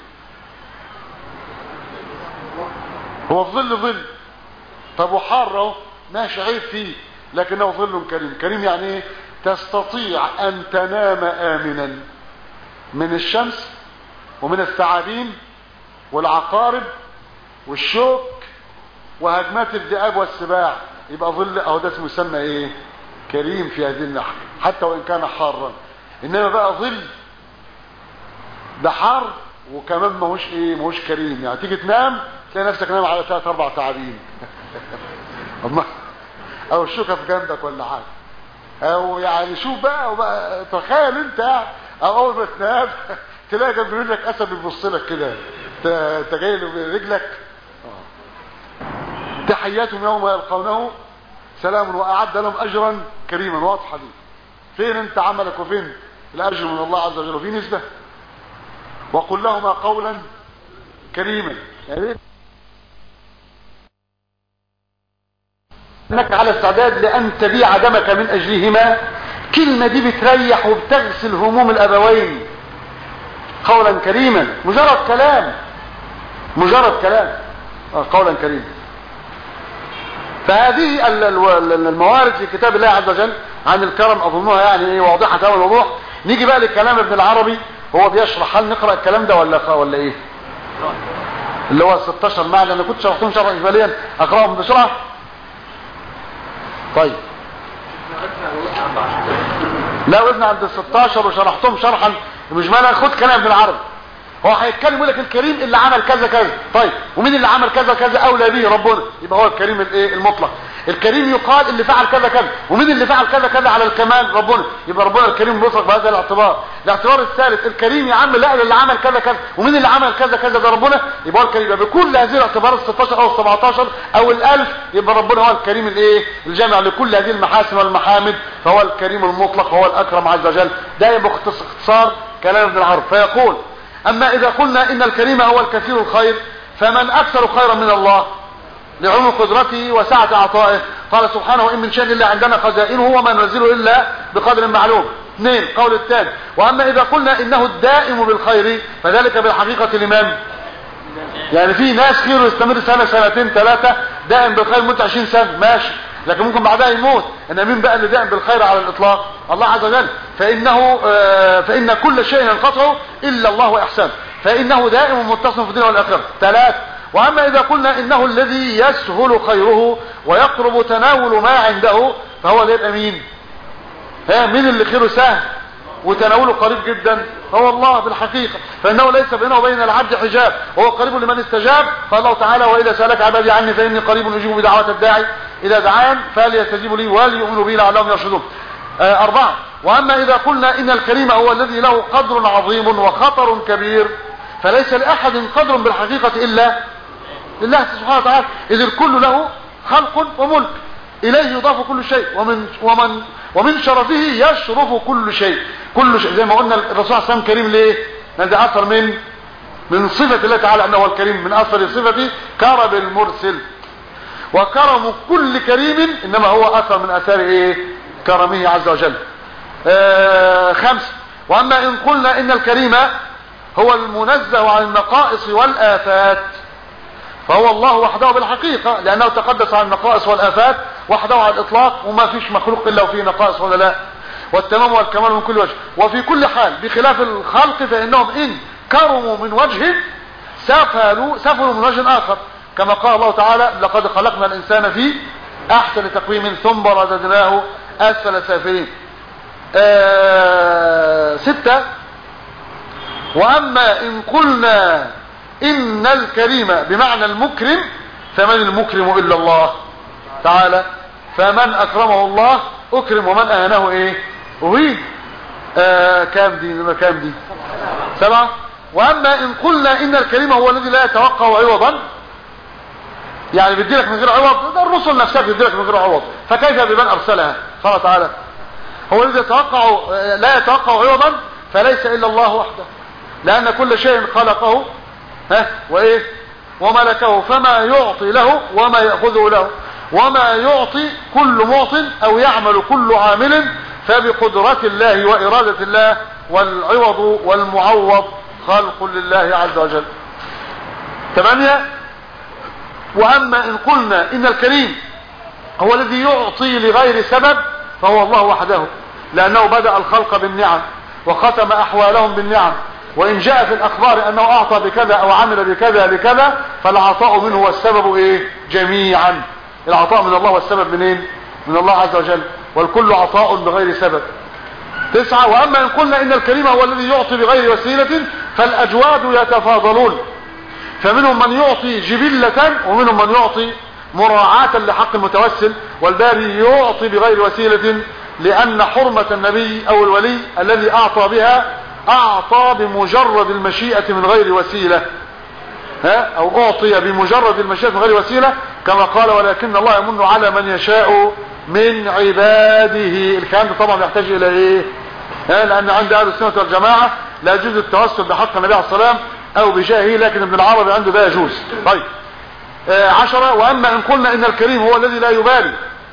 هو الظل ظل طب وحار اهو ماشي عيب فيه لكنه ظل كريم كريم يعني ايه تستطيع ان تنام امنا من الشمس ومن الثعابين والعقارب والشوك وهجمات الذئاب والسباع يبقى ظل اهو ده اسمه يسمى ايه كريم في هذه الناحيه حتى وان كان حارا انما بقى ظل ده حار وكمان ماهوش ايه ماهوش كريم يعني تيجي تنام تلاقي نفسك نايم على ثلاث اربع تعابين أما او الشوكه في جنبك ولا حاجه او يعني شوف بقى وبقى تخيل انت او اول ما تنام تلاقي جنب رجلك اسد بيبص لك كده ت- انت جاي له برجلك آه. تحياتهم يوم يلقونه سلام واعد لهم اجرا كريما واضحه دي فين انت عملك وفين الاجر من الله عز وجل وفي نسبه وقل لهما قولا كريما يعني انك على استعداد لان تبيع دمك من اجلهما كلمة دي بتريح وبتغسل هموم الابوين قولا كريما مجرد كلام مجرد كلام آه، قولا كريما فهذه ال- ال- ال- الموارد في كتاب الله عز وجل عن الكرم اظنها يعني ايه واضحه تمام الوضوح نيجي بقى للكلام ابن العربي هو بيشرح هل نقرا الكلام ده ولا ولا ايه اللي هو 16 معنى انا كنت شرحتهم شرحا اجماليا اقراهم بسرعه طيب لا وقفنا عند ال 16 وشرحتهم شرحا مجملا خد كلام ابن العربي هو هيتكلم يقول لك الكريم اللي عمل كذا كذا طيب ومين اللي عمل كذا كذا اولى به ربنا يبقى هو الكريم الايه المطلق الكريم يقال اللي فعل كذا كذا ومين اللي فعل كذا كذا على الكمال ربنا يبقى ربنا الكريم المطلق بهذا الاعتبار الاعتبار الثالث الكريم يا عم لا اللي عمل كذا كذا ومين اللي عمل كذا كذا ده ربنا يبقى هو الكريم يبقى بكل هذه الاعتبارات 16 او 17 او الالف يبقى ربنا هو الكريم الايه الجامع لكل هذه المحاسن والمحامد فهو الكريم المطلق وهو الاكرم عز وجل ده يبقى اختصار كلام ابن العرب فيقول اما اذا قلنا ان الكريم هو الكثير الخير فمن اكثر خيرا من الله لعموم قدرته وسعة عطائه قال سبحانه وإن من شيء إلا عندنا خزائنه وما ننزله إلا بقدر معلوم اثنين قول الثاني وأما إذا قلنا إنه الدائم بالخير فذلك بالحقيقة الإمام يعني في ناس خيره يستمر سنة سنتين ثلاثة دائم بالخير مدة 20 سنة ماشي لكن ممكن بعدها يموت ان مين بقى اللي دائم بالخير على الاطلاق الله عز وجل فانه آه، فان كل شيء ينقطع الا الله واحسانه فانه دائم متصل في الدنيا والاخره ثلاث واما اذا قلنا انه الذي يسهل خيره ويقرب تناول ما عنده فهو ده يبقى مين ها مين اللي خيره سهل وتناوله قريب جدا هو الله بالحقيقة فإنه ليس بينه وبين العبد حجاب وهو قريب لمن استجاب قال الله تعالى وإذا سألك عبادي عني فإني قريب أجيب بدعوة الداعي إذا دعان فليستجيبوا لي وليؤمنوا بي لعلهم يرشدون آه أربعة وأما إذا قلنا إن الكريم هو الذي له قدر عظيم وخطر كبير فليس لأحد قدر بالحقيقة إلا لله سبحانه وتعالى إذ الكل له خلق وملك إليه يضاف كل شيء ومن ومن ومن شرفه يشرف كل شيء كل شيء زي ما قلنا الرسول صلى الله عليه وسلم كريم ليه هذا اثر من من صفة الله تعالى انه هو الكريم من اثر صفته كرم المرسل وكرم كل كريم انما هو اثر من اثار ايه كرمه عز وجل آه خمس واما ان قلنا ان الكريم هو المنزه عن النقائص والافات فهو الله وحده بالحقيقة لأنه تقدس عن النقائص والآفات وحده على الاطلاق وما فيش مخلوق الا وفيه نقائص ولا لا والتمام والكمال من كل وجه وفي كل حال بخلاف الخلق فانهم ان كرموا من وجه سفلوا سفلوا من وجه اخر كما قال الله تعالى لقد خلقنا الانسان في احسن تقويم ثم رددناه اسفل سافلين آه ستة واما ان قلنا ان الكريم بمعنى المكرم فمن المكرم الا الله تعالى فمن اكرمه الله اكرم ومن اهانه ايه اهين آه كام دي نمرة كام دي سبعة واما ان قلنا ان الكريم هو الذي لا يتوقع عوضا يعني بيديلك من غير عوض ده الرسل نفسها بيديلك من غير عوض فكيف بمن ارسلها قال تعالى هو الذي يتوقع لا يتوقع عوضا فليس الا الله وحده لان كل شيء خلقه ها وايه وملكه فما يعطي له وما ياخذه له وما يعطي كل معط او يعمل كل عامل فبقدرة الله وإرادة الله والعوض والمعوض خلق لله عز وجل ثمانية وأما إن قلنا إن الكريم هو الذي يعطي لغير سبب فهو الله وحده لأنه بدأ الخلق بالنعم وختم أحوالهم بالنعم وإن جاء في الأخبار أنه أعطى بكذا أو عمل بكذا لكذا فالعطاء منه والسبب إيه جميعا العطاء من الله والسبب منين من الله عز وجل والكل عطاء بغير سبب تسعة وأما إن قلنا إن الكريم هو الذي يعطي بغير وسيلة فالأجواد يتفاضلون فمنهم من يعطي جبلة ومنهم من يعطي مراعاة لحق المتوسل والباري يعطي بغير وسيلة لأن حرمة النبي أو الولي الذي أعطى بها أعطى بمجرد المشيئة من غير وسيلة ها أو أعطي بمجرد المشيئة من غير وسيلة كما قال ولكن الله يمن على من يشاء من عباده الكلام ده طبعا يحتاج الى ايه ها لان عند اهل السنه والجماعه لا يجوز التوسل بحق النبي عليه الصلاه والسلام او بجاهه لكن ابن العربي عنده ده يجوز طيب آه عشرة واما ان قلنا ان الكريم هو الذي لا يبالي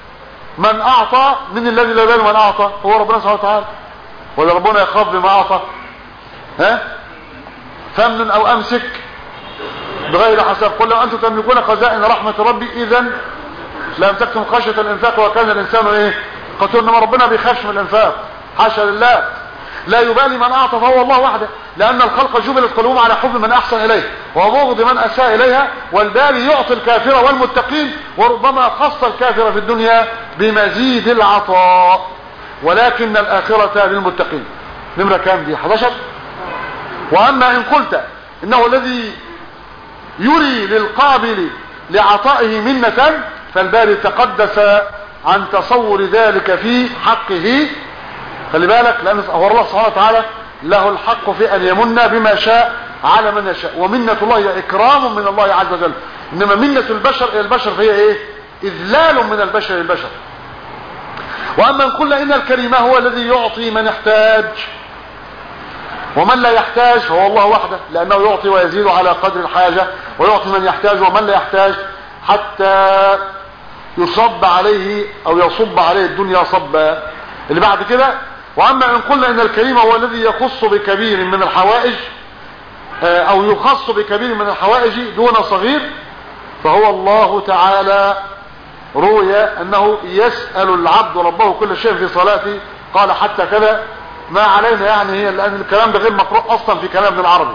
من اعطى من الذي لا يبالي من اعطى هو ربنا سبحانه وتعالى ولا ربنا يخاف بما اعطى ها فمن او امسك بغير حساب قل لو انتم تملكون خزائن رحمه ربي اذا لا امسكتم خشيه الانفاق وكان الانسان ايه قلت انما ربنا بيخافش من الانفاق حاشا لله لا يبالي من اعطى فهو الله وحده لان الخلق جبلت قلوبهم على حب من احسن اليه وبغض من اساء اليها والباري يعطي الكافر والمتقين وربما خص الكافر في الدنيا بمزيد العطاء ولكن الاخره للمتقين نمره كام دي 11 واما ان قلت انه الذي يري للقابل لعطائه منه فالباري تقدس عن تصور ذلك في حقه خلي بالك لان هو الله سبحانه وتعالى له الحق في ان يمن بما شاء على من يشاء ومنة الله هي اكرام من الله عز وجل انما منة البشر الى البشر فهي ايه اذلال من البشر للبشر واما ان قلنا ان الكريم هو الذي يعطي من يحتاج ومن لا يحتاج فهو الله وحده لانه يعطي ويزيد على قدر الحاجة ويعطي من يحتاج ومن لا يحتاج حتى يصب عليه او يصب عليه الدنيا صبا اللي بعد كده واما ان قلنا ان الكريم هو الذي يخص بكبير من الحوائج او يخص بكبير من الحوائج دون صغير فهو الله تعالى روي انه يسأل العبد ربه كل شيء في صلاته قال حتى كذا ما علينا يعني هي لان الكلام ده غير مقروء اصلا في كلام ابن العربي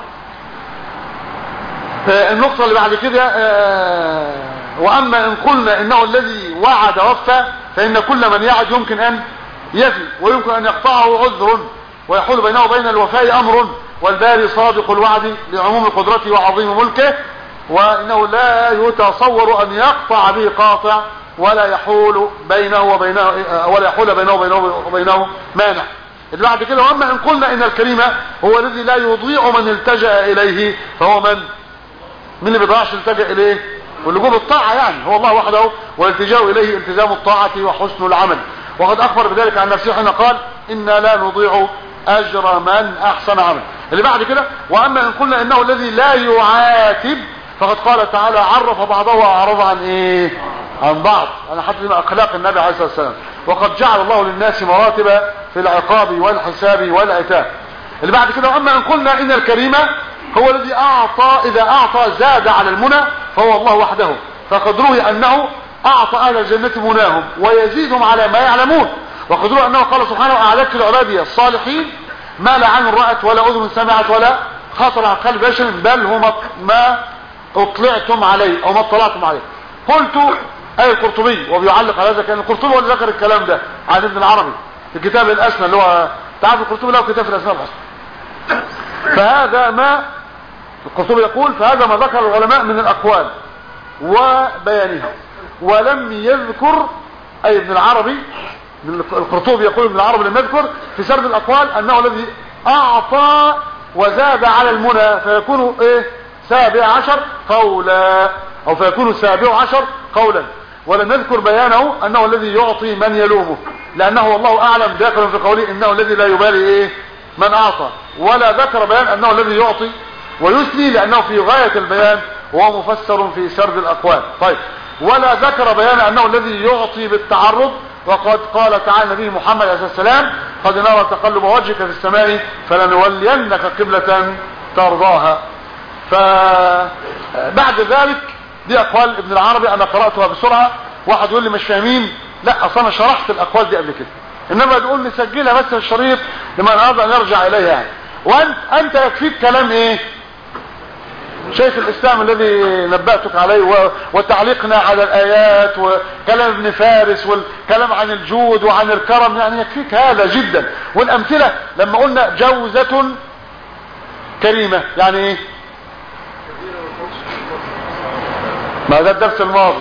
النقطة اللي بعد كده واما ان قلنا انه الذي وعد وفى فان كل من يعد يمكن ان يفي ويمكن ان يقطعه عذر ويحول بينه وبين الوفاء امر والباري صادق الوعد لعموم قدرته وعظيم ملكه وانه لا يتصور ان يقطع به قاطع ولا يحول بينه وبينه ولا يحول بينه وبينه, وبينه مانع اللي بعد كده واما ان قلنا ان الكريم هو الذي لا يضيع من التجأ اليه فهو من من اللي بيضيعش التجأ اليه واللجوء بالطاعه يعني هو الله وحده والالتجاء اليه التزام الطاعه وحسن العمل وقد اخبر بذلك عن نفسه حين قال انا لا نضيع اجر من احسن عمل اللي بعد كده واما ان قلنا انه الذي لا يعاتب فقد قال تعالى عرف بعضه واعرض عن ايه عن بعض انا حتى من اخلاق النبي عليه الصلاه والسلام وقد جعل الله للناس مراتب في العقاب والحساب والعتاب اللي بعد كده واما ان قلنا ان الكريم هو الذي اعطى اذا اعطى زاد على المنى فهو الله وحده فقد روي انه اعطى اهل الجنة مناهم ويزيدهم على ما يعلمون وقدروا انه قال سبحانه اعددت لعبادي الصالحين ما لا عين رأت ولا اذن سمعت ولا خطر على قلب بشر بل هم ما اطلعتم عليه او ما اطلعتم عليه قلت اي القرطبي وبيعلق على هذا كان القرطبي هو اللي ذكر الكلام ده عن ابن العربي في كتاب الاسمى اللي هو تعرف القرطبي له كتاب الاسماء الحسنى فهذا ما القرطبي يقول فهذا ما ذكر العلماء من الاقوال وبيانها ولم يذكر اي ابن العربي من القرطبي يقول ابن العربي لم يذكر في سرد الاقوال انه الذي اعطى وزاد على المنى فيكون ايه سابع عشر قولا او فيكون السابع عشر قولا ولم يذكر بيانه انه الذي يعطي من يلومه لانه والله اعلم داخل في قوله انه الذي لا يبالي ايه من اعطى ولا ذكر بيان انه الذي يعطي ويثني لانه في غاية البيان وهو مفسر في سرد الاقوال طيب ولا ذكر بيان انه الذي يعطي بالتعرض وقد قال تعالى نبي محمد عليه السلام قد نرى تقلب وجهك في السماء فلنولينك قبلة ترضاها فبعد ذلك دي اقوال ابن العربي انا قرأتها بسرعة واحد يقول لي مش فاهمين لا اصلا انا شرحت الاقوال دي قبل كده انما تقول نسجلها بس في الشريط لمن اراد ان يرجع اليها يعني وانت انت يكفيك كلام ايه شيخ الاسلام الذي نبأتك عليه وتعليقنا على الايات وكلام ابن فارس والكلام عن الجود وعن الكرم يعني يكفيك هذا جدا والامثلة لما قلنا جوزة كريمة يعني ايه ما ده الدرس الماضي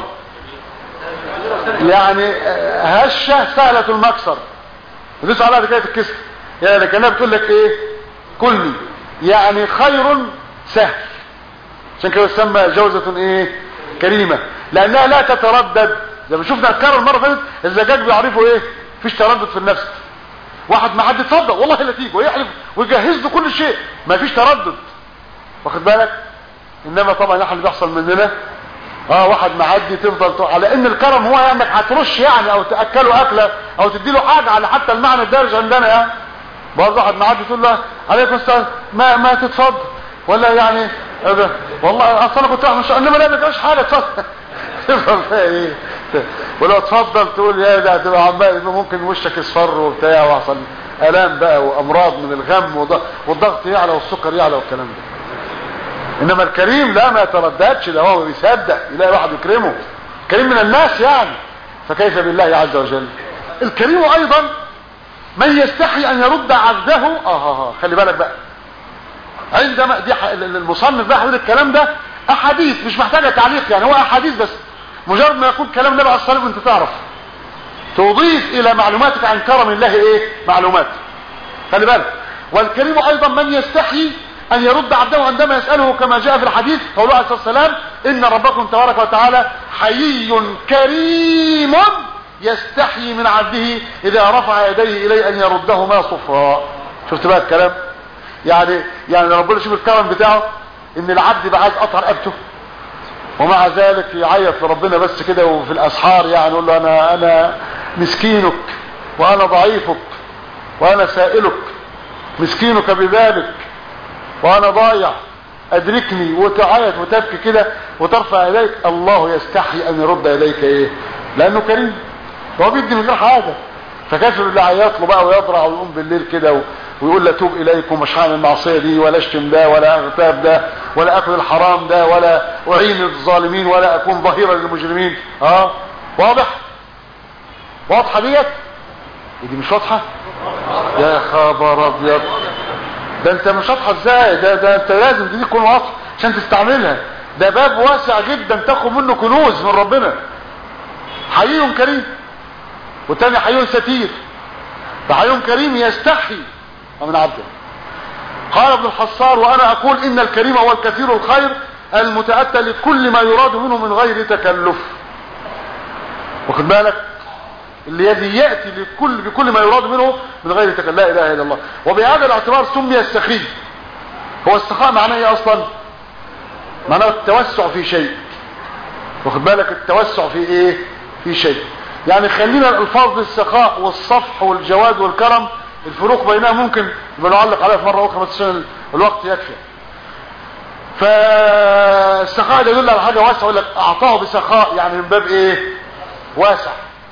يعني هشة سهلة المكسر ندوس عليها حكاية الكسر يعني لكنها بتقول لك ايه كلني يعني خير سهل عشان كده تسمى جوزة ايه كريمة لانها لا تتردد زي ما شفنا الكرر المرة فاتت الزجاج بيعرفوا ايه فيش تردد في النفس واحد ما حد يتصدق والله لا تيجي ويحلف ويجهز له كل شيء ما فيش تردد واخد بالك انما طبعا احنا اللي بيحصل مننا اه واحد معدي تفضل تروح على ان الكرم هو انك هترش يعني او تاكله اكله او تديله حاجه على حتى المعنى الدارج عندنا يعني برضه واحد معدي تقول له عليكم السلام ما ما تتفضل ولا يعني هذا والله اصل انا كنت رايح مش انما لا ما جاش حاجه اتفضل تفهم فيها ايه ولو اتفضل تقول يا ده هتبقى عمال ممكن وشك يصفر وبتاع ويحصل الام بقى وامراض من الغم والضغط يعلى والسكر يعلى والكلام ده انما الكريم لا ما يترددش ده هو بيصدق يلاقي واحد يكرمه كريم من الناس يعني فكيف بالله عز وجل الكريم ايضا من يستحي ان يرد عبده اه اه, آه. خلي بالك بقى عندما دي المصنف بقى يقول الكلام ده احاديث مش محتاجه تعليق يعني هو احاديث بس مجرد ما يكون كلام النبي عليه الصلاه والسلام انت تعرف تضيف الى معلوماتك عن كرم الله ايه معلومات خلي بالك والكريم ايضا من يستحي ان يرد عبده عندما يسأله كما جاء في الحديث قوله عليه الصلاة والسلام ان ربكم تبارك وتعالى حيي كريم يستحي من عبده اذا رفع يديه اليه ان يردهما صفراء شفت بقى الكلام يعني يعني ربنا شوف الكرم بتاعه ان العبد بقى عايز قطع رقبته ومع ذلك يعيط لربنا بس كده وفي الاسحار يعني يقول له انا انا مسكينك وانا ضعيفك وانا سائلك مسكينك ببابك وانا ضايع ادركني وتعيط وتبكي كده وترفع اليك الله يستحي ان يرد اليك ايه لانه كريم هو بيدي من غير حاجه فكيف اللي عيط له بقى ويضرع ويقوم بالليل كده ويقول لا توب اليكم مش هعمل المعصيه دي ولا اشتم ده ولا اغتاب ده ولا اكل الحرام ده ولا اعين الظالمين ولا اكون ظهيرا للمجرمين اه واضح واضحه ديت دي مش واضحه يا خبر ابيض ده انت مش واضحه ازاي ده ده انت لازم دي تكون واضحه عشان تستعملها ده باب واسع جدا تاخد منه كنوز من ربنا حي كريم والتاني حي ستير فحي كريم يستحي من عبده قال ابن الحصار وانا اقول ان الكريم هو الكثير الخير المتأتى لكل ما يراد منه من غير تكلف واخد بالك الذي يأتي لكل بكل ما يراد منه من غير تكلف لا اله الا الله وبهذا الاعتبار سمي السخي هو السخاء معناه ايه اصلا معناه التوسع في شيء واخد بالك التوسع في ايه في شيء يعني خلينا الالفاظ بالسخاء والصفح والجواد والكرم الفروق بينها ممكن يبقى نعلق عليها في مره اخرى بس عشان الوقت يكفي فالسخاء ده يدل على حاجه واسعه يقول لك اعطاه بسخاء يعني من باب ايه واسع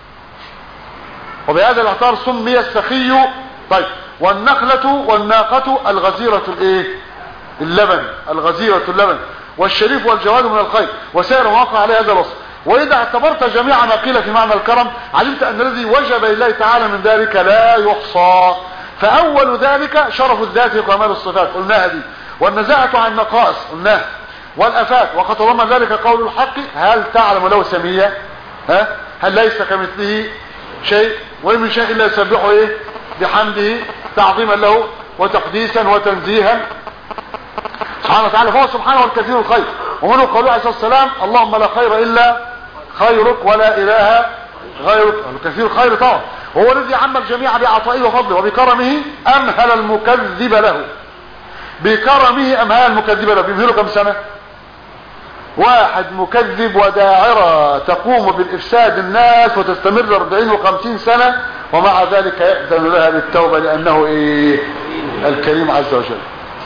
وبهذا الاعتبار سمي السخي طيب والنخلة والناقة الغزيرة الايه اللبن الغزيرة اللبن والشريف والجواد من الخير وسائر مواقع عليه هذا الوصف واذا اعتبرت جميع ما قيل في معنى الكرم علمت ان الذي وجب لله تعالى من ذلك لا يحصى فاول ذلك شرف الذات وكمال الصفات قلناها دي والنزاعة عن النقائص قلناها والافات وقد تضمن ذلك قول الحق هل تعلم له سمية ها هل ليس كمثله شيء وإن من شيء الا يسبحه ايه بحمده تعظيما له وتقديسا وتنزيها سبحانه وتعالى فهو سبحانه الكثير الخير ومنه قوله عليه الصلاه والسلام اللهم لا خير الا خيرك ولا اله غيرك الكثير الخير طبعا هو الذي عم الجميع بعطائه وفضله وبكرمه امهل المكذب له بكرمه امهل المكذب له بيمهله كم سنه واحد مكذب وداعرة تقوم بالإفساد الناس وتستمر 40 و50 سنة ومع ذلك يأذن لها بالتوبة لأنه إيه الكريم عز وجل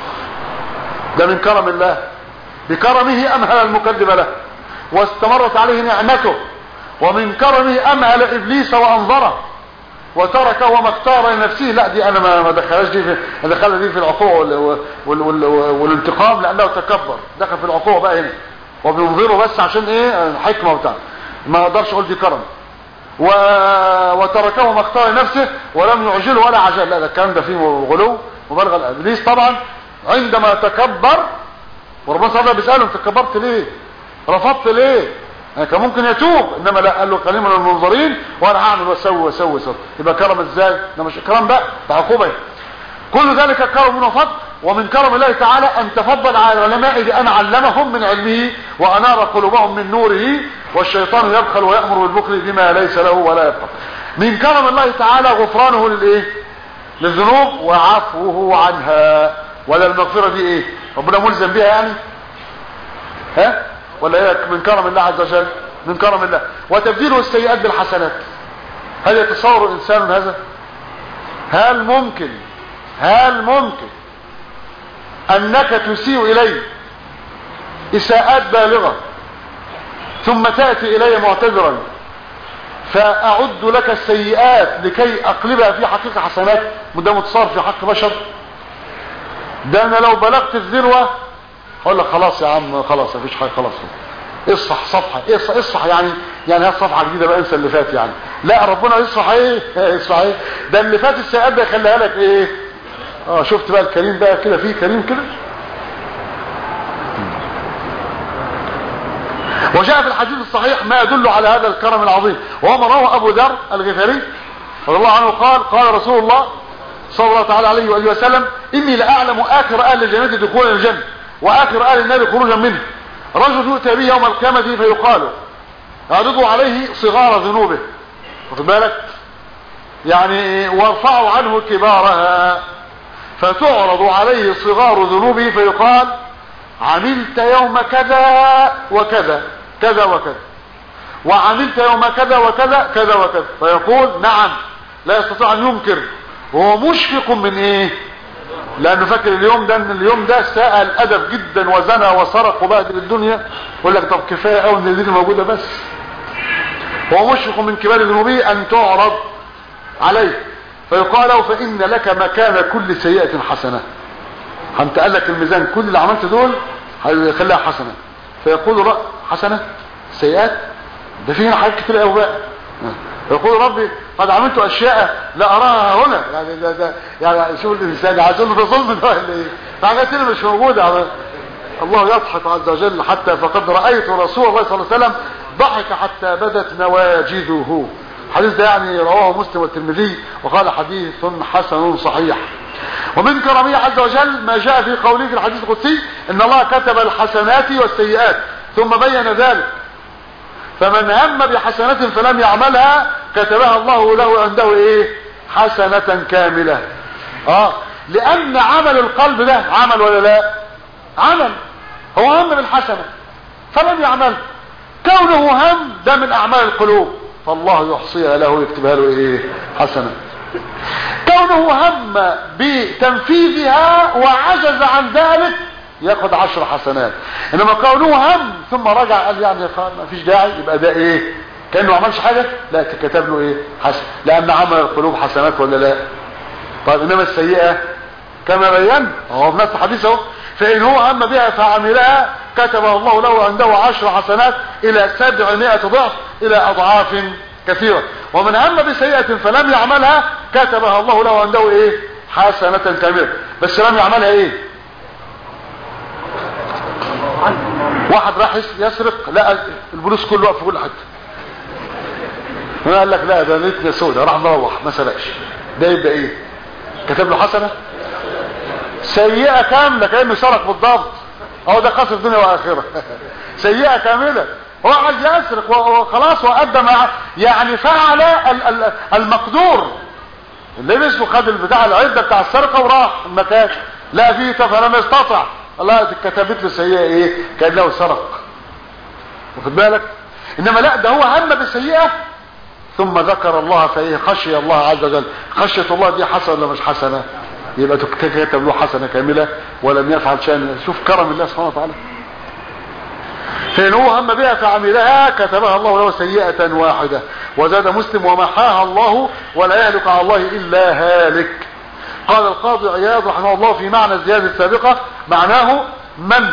ده من كرم الله بكرمه أمهل المكذب له واستمرت عليه نعمته ومن كرمه أمهل إبليس وأنظره وتركه وما اختار لنفسه لا دي انا ما دخلهاش دي في دخلها دي في العقوبه وال... وال... وال... والانتقام لانه تكبر دخل في العقوبه بقى هنا وبينظره بس عشان ايه حكمه وبتاع ما اقدرش اقول دي كرم و... وتركه ما اختار لنفسه ولم يعجله ولا عجل لا ده الكلام ده فيه غلو مبالغه ابليس طبعا عندما تكبر وربنا صلى الله بيساله انت تكبرت ليه رفضت ليه يعني كان ممكن يتوب انما لا قال له قليل من المنظرين وانا هعمل واسوي واسوي واسوي يبقى كرم ازاي ده مش كرم بقى ده عقوبه كل ذلك كرم وفضل ومن كرم الله تعالى ان تفضل على العلماء بان علمهم من علمه وانار قلوبهم من نوره والشيطان يبخل ويامر بالبخل بما ليس له ولا يبقى من كرم الله تعالى غفرانه للايه للذنوب وعفوه عنها ولا المغفره دي ايه ربنا ملزم بها يعني ها ولا هي من كرم الله عز وجل من كرم الله وتبديله السيئات بالحسنات هل يتصور انسان هذا هل ممكن هل ممكن انك تسيء الي اساءات بالغة ثم تأتي الي معتذرا فاعد لك السيئات لكي اقلبها في حقيقة حسنات ده متصار في حق بشر ده انا لو بلغت الذروة اقول لك خلاص يا عم خلاص مفيش حاجه خلاص اصفح صفحه اصفح اصفح يعني يعني هات صفحه جديده بقى انسى اللي فات يعني لا ربنا يصفح ايه يصفح ايه ده اللي فات السيئات ده يخليها لك ايه اه شفت بقى الكريم بقى كده فيه كريم كده وجاء في الحديث الصحيح ما يدل على هذا الكرم العظيم وهو ما روى ابو ذر الغفاري رضي الله عنه قال قال رسول الله صلى الله تعالى عليه واله وسلم اني لاعلم اخر اهل الجنه دخولا الجنه واخر اهل النار خروجا منه رجل يؤتى به يوم القيامه فيقال اعرضوا عليه صغار ذنوبه واخد بالك يعني وارفعوا عنه كبارها فتعرض عليه صغار ذنوبه فيقال عملت يوم كذا وكذا كذا وكذا وعملت يوم كذا وكذا كذا وكذا فيقول نعم لا يستطيع ان ينكر وهو مشفق من ايه لانه فاكر اليوم ده ان اليوم ده ساء الادب جدا وزنى وسرق وبهدل الدنيا يقول لك طب كفايه قوي ان دي موجوده بس هو مشفق من كبار ذنوبه ان تعرض عليه فيقال له فان لك مكان كل سيئه حسنه انت قال لك الميزان كل اللي عملت دول هيخليها حسنه فيقول رأ حسنه سيئات ده فينا حاجات كتير قوي بقى يقول ربي قد عملت اشياء لا اراها هنا يعني ده ده يعني شوف الانسان عايز يقول له ده ظلم ده ولا ايه حاجات اللي مش موجوده الله يضحك عز وجل حتى فقد رايت رسول الله صلى الله عليه وسلم ضحك حتى بدت نواجذه الحديث ده يعني رواه مسلم والترمذي وقال حديث حسن صحيح ومن كرمه عز وجل ما جاء في قوله في الحديث القدسي ان الله كتب الحسنات والسيئات ثم بين ذلك فمن هم بحسنة فلم يعملها كتبها الله له عنده ايه حسنة كاملة اه لان عمل القلب ده عمل ولا لا عمل هو هم بالحسنة فلم يعمل كونه هم ده من اعمال القلوب فالله يحصيها له ويكتبها له ايه حسنة كونه هم بتنفيذها وعجز عن ذلك ياخد عشر حسنات انما كونه هم ثم رجع قال يعني ما فيش داعي يبقى ده ايه كانه ما عملش حاجه لا تكتب له ايه حسن لان عمل القلوب حسنات ولا لا طيب انما السيئه كما بينا هو في نفس الحديث اهو فان هو هم بها فعملها كتبه الله له عنده عشر حسنات الى سبعمائة ضعف الى اضعاف كثيرة ومن هم بسيئة فلم يعملها كتبها الله له عنده ايه حسنة كاملة بس لم يعملها ايه واحد راح يسرق لقى البوليس كله واقف في كل حته قال لك لا ده ليتنا سودة راح مروح ما سرقش ده يبقى ايه كتب له حسنه سيئه كامله كانه سرق بالضبط اهو ده خسر دنيا واخره سيئه كامله هو عايز يسرق وخلاص وادى مع يعني فعل المقدور لبس وخد البتاع العده بتاع السرقه وراح المكان لا فيه فلم يستطع الله اتكتبت له سيئه ايه كانه سرق واخد بالك انما لا ده هو هم بالسيئه ثم ذكر الله فايه خشي الله عز وجل خشيه الله دي حسنه ولا مش حسنه يبقى تكتب له حسنه كامله ولم يفعل شيئا شوف كرم الله سبحانه وتعالى فإن هو هم بها فعملها كتبها الله له سيئة واحدة وزاد مسلم ومحاها الله ولا يهلك على الله إلا هالك قال القاضي عياض رحمه الله في معنى الزيادة السابقة معناه من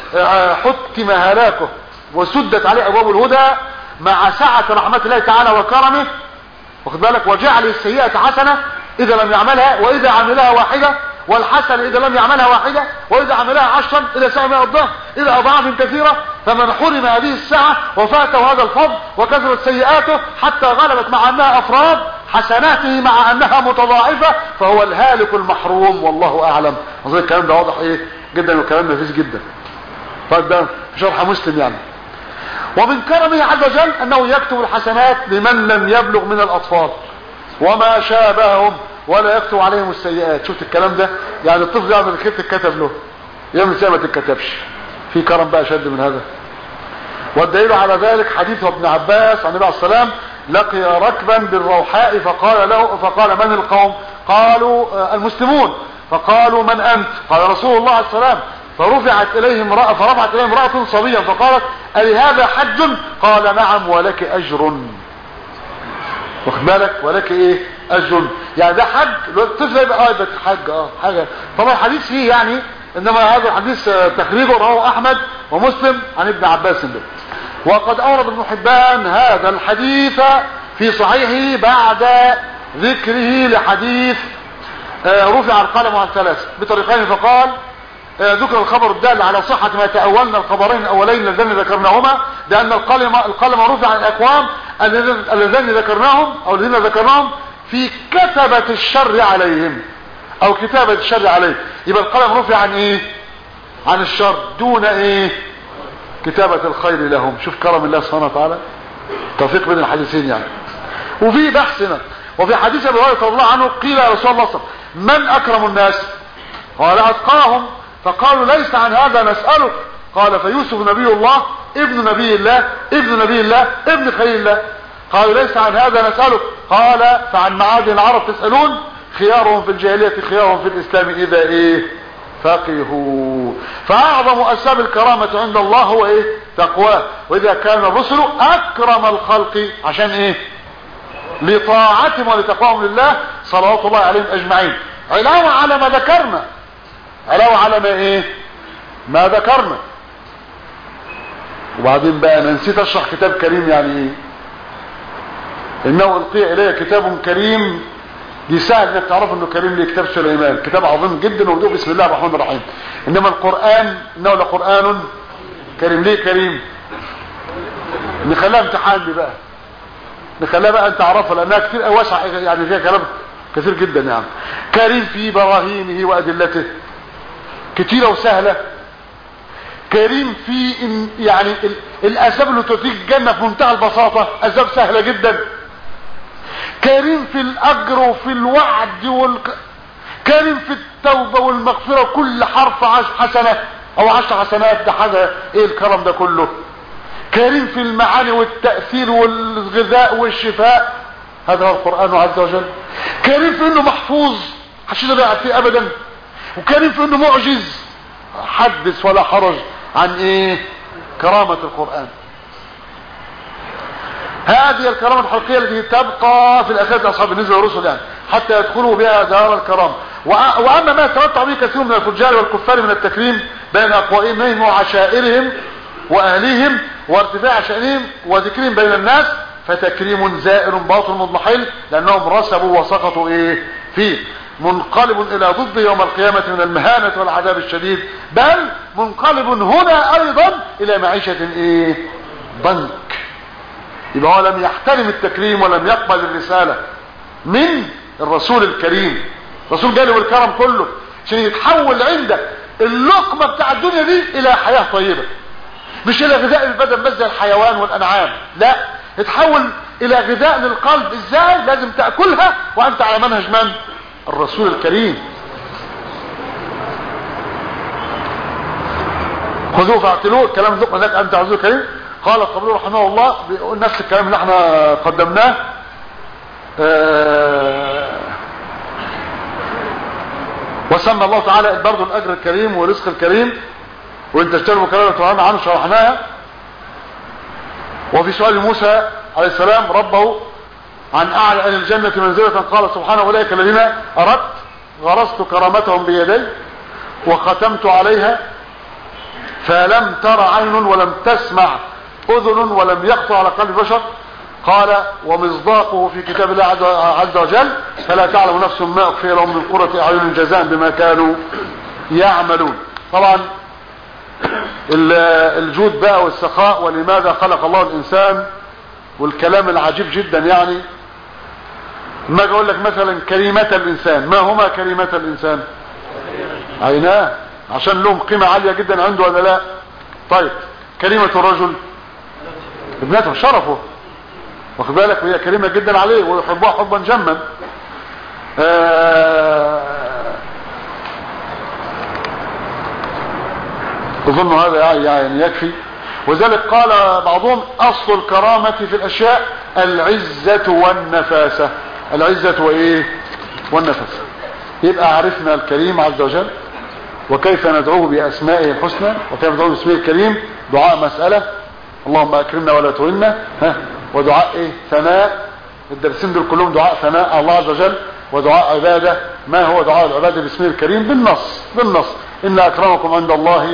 حتم هلاكه وسدت عليه أبواب الهدى مع سعة رحمة الله تعالى وكرمه واخد بالك وجعل السيئة حسنة إذا لم يعملها وإذا عملها واحدة والحسن إذا لم يعملها واحدة وإذا عملها عشرا إذا سعى الضعف إذا أضعاف كثيرة فمن حرم هذه الساعة وفاته هذا الفضل وكثرت سيئاته حتى غلبت مع أنها أفراد حسناته مع أنها متضاعفة فهو الهالك المحروم والله أعلم أظن الكلام ده واضح إيه جدا والكلام نفيس جدا طيب ده في شرح مسلم يعني ومن كرمه عز وجل أنه يكتب الحسنات لمن لم يبلغ من الأطفال وما شابههم ولا يكتب عليهم السيئات شفت الكلام ده يعني الطفل يعمل الخير تتكتب له يوم السنة ما تتكتبش في كرم بقى شد من هذا والدليل على ذلك حديث ابن عباس عن النبي عليه السلام لقي ركبا بالروحاء فقال له فقال من القوم قالوا المسلمون فقالوا من انت قال رسول الله عليه السلام فرفعت اليه امرأة فرفعت اليه امرأة صبيا فقالت ألهذا حج قال نعم ولك اجر واخد بالك ولك ايه اجر يعني ده حج الطفل يبقى اه يبقى حج اه حاجه طبعا الحديث فيه يعني انما هذا الحديث تخريجه رواه احمد ومسلم عن ابن عباس به وقد اورد ابن حبان هذا الحديث في صحيحه بعد ذكره لحديث رفع القلم عن ثلاث بطريقين فقال ذكر الخبر الدال على صحة ما تأولنا الخبرين الأولين اللذين ذكرناهما لأن القلم, القلم رفع عن الأقوام اللذين ذكرناهم أو الذين ذكرناهم في كتبة الشر عليهم أو كتابة الشر عليهم يبقى القلم رفع عن إيه عن الشر دون إيه كتابة الخير لهم شوف كرم الله سبحانه وتعالى توفيق بين الحديثين يعني وفي بحثنا وفي حديث ابي هريره رضي الله عنه قيل يا رسول الله صلى الله عليه وسلم من اكرم الناس قال اتقاهم فقالوا ليس عن هذا نسألك قال فيوسف نبي الله ابن نبي الله ابن نبي الله ابن خليل الله قالوا ليس عن هذا نسألك قال فعن معادن العرب تسألون خيارهم في الجاهلية خيارهم في الإسلام إذا إيه فقهوا فأعظم أسباب الكرامة عند الله هو إيه تقواه وإذا كان الرسل أكرم الخلق عشان إيه لطاعتهم ولتقواهم لله صلوات الله عليهم أجمعين علاوة على ما ذكرنا علاوة على ما ايه ما ذكرنا وبعدين بقى انا نسيت اشرح كتاب كريم يعني ايه انه القي الي كتاب كريم دي سهل انك تعرف انه كريم ليه كتاب سليمان كتاب عظيم جدا وبدأ بسم الله الرحمن الرحيم انما القرآن انه لقرآن كريم ليه كريم نخليها امتحان دي بقى نخليها بقى انت تعرفها لانها كتير واسعة يعني فيها كلام كثير جدا يعني كريم في براهينه وادلته كتيرة وسهلة كريم في إن يعني الاسباب اللي تؤتيك الجنة في منتهى البساطة اسباب سهلة جدا كريم في الاجر وفي الوعد وال... كريم في التوبة والمغفرة كل حرف عشر حسنة او عشر حسنات ده حاجة ايه الكرم ده كله كريم في المعاني والتأثير والغذاء والشفاء هذا هو القرآن عز وجل كريم في انه محفوظ محدش يقدر يقعد فيه ابدا وكريم في انه معجز حدث ولا حرج عن ايه كرامة القرآن هذه الكرامة الحقيقية التي تبقى في الأخيرة أصحاب بالنسبة للرسل يعني حتى يدخلوا بها دار الكرامة وأ- وأما ما يترتب به كثير من الفجار والكفار من التكريم بين أقوائهم وعشائرهم وأهليهم وارتفاع شأنهم وذكرهم بين الناس فتكريم زائر باطل مضمحل لأنهم رسبوا وسقطوا إيه فيه منقلب إلى ضد يوم القيامة من المهانة والعذاب الشديد بل منقلب هنا أيضا إلى معيشة إيه ضنك يبقى هو لم يحترم التكريم ولم يقبل الرسالة من الرسول الكريم الرسول جاله بالكرم كله عشان يتحول عندك اللقمة بتاع الدنيا دي الى حياة طيبة مش الى غذاء البدن بس زي الحيوان والانعام لا يتحول الى غذاء للقلب ازاي لازم تأكلها وانت على منهج من الرسول الكريم خذوه فاعتلوه الكلام ذوق ذاك انت عزوه كريم قال الطبري رحمه الله بيقول نفس الكلام اللي احنا قدمناه آه وسمى الله تعالى برضه الاجر الكريم والرزق الكريم وان تجتنبوا كلام تعالى عنه شرحناها وفي سؤال موسى عليه السلام ربه عن اعلى اهل الجنة منزلة قال سبحانه اولئك الذين اردت غرست كرامتهم بيدي وختمت عليها فلم تر عين ولم تسمع اذن ولم يخطر على قلب بشر قال ومصداقه في كتاب الله عز- عز وجل فلا تعلم نفس ما اخفي لهم من قرة اعين جزاء بما كانوا يعملون طبعا ال- الجود بقى والسخاء ولماذا خلق الله الانسان والكلام العجيب جدا يعني ما اقول لك مثلا كلمة الانسان ما هما كلمة الانسان عيناه عشان لهم قيمة عالية جدا عنده ولا لا طيب كلمة الرجل ابنته شرفه واخد بالك وهي كريمة جدا عليه ويحبها حبا جما آه اظن هذا يعني يكفي وذلك قال بعضهم اصل الكرامة في الاشياء العزة والنفاسة العزة وايه والنفاسة يبقى عرفنا الكريم عز وجل وكيف ندعوه باسمائه الحسنى وكيف ندعوه باسمه الكريم دعاء مسألة اللهم اكرمنا ولا تهنا ها ودعاء ايه ثناء الدرسين دول كلهم دعاء ثناء على الله عز وجل ودعاء عبادة ما هو دعاء العبادة باسمه الكريم بالنص بالنص ان اكرمكم عند الله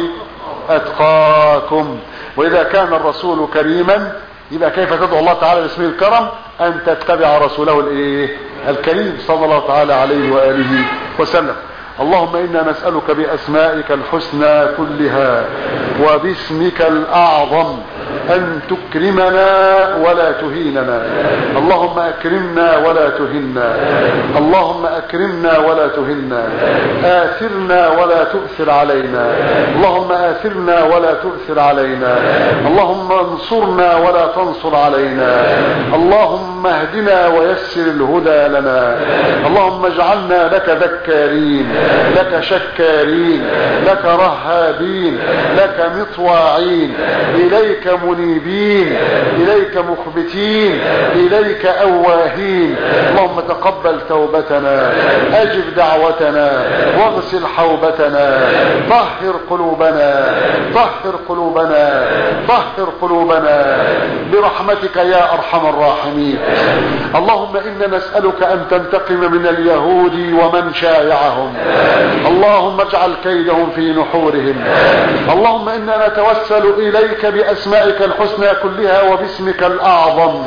اتقاكم واذا كان الرسول كريما يبقى كيف تدعو الله تعالى باسمه الكرم ان تتبع رسوله الايه الكريم صلى الله تعالى عليه واله وسلم اللهم انا نسألك باسمائك الحسنى كلها وباسمك الاعظم ان تكرمنا ولا تهيننا اللهم اكرمنا ولا تهنا اللهم اكرمنا ولا تهنا اثرنا ولا تؤثر علينا اللهم اثرنا ولا تؤثر علينا اللهم انصرنا ولا تنصر علينا اللهم اهدنا ويسر الهدى لنا اللهم اجعلنا لك ذكارين لك شكارين لك رهابين لك مطواعين اليك منيبين اليك مخبتين اليك اواهين اللهم تقبل توبتنا اجب دعوتنا واغسل حوبتنا طهر قلوبنا طهر قلوبنا طهر قلوبنا برحمتك يا ارحم الراحمين اللهم انا نسألك ان تنتقم من اليهود ومن شايعهم اللهم اجعل كيدهم في نحورهم اللهم انا نتوسل اليك باسمائك الحسنى كلها وباسمك الاعظم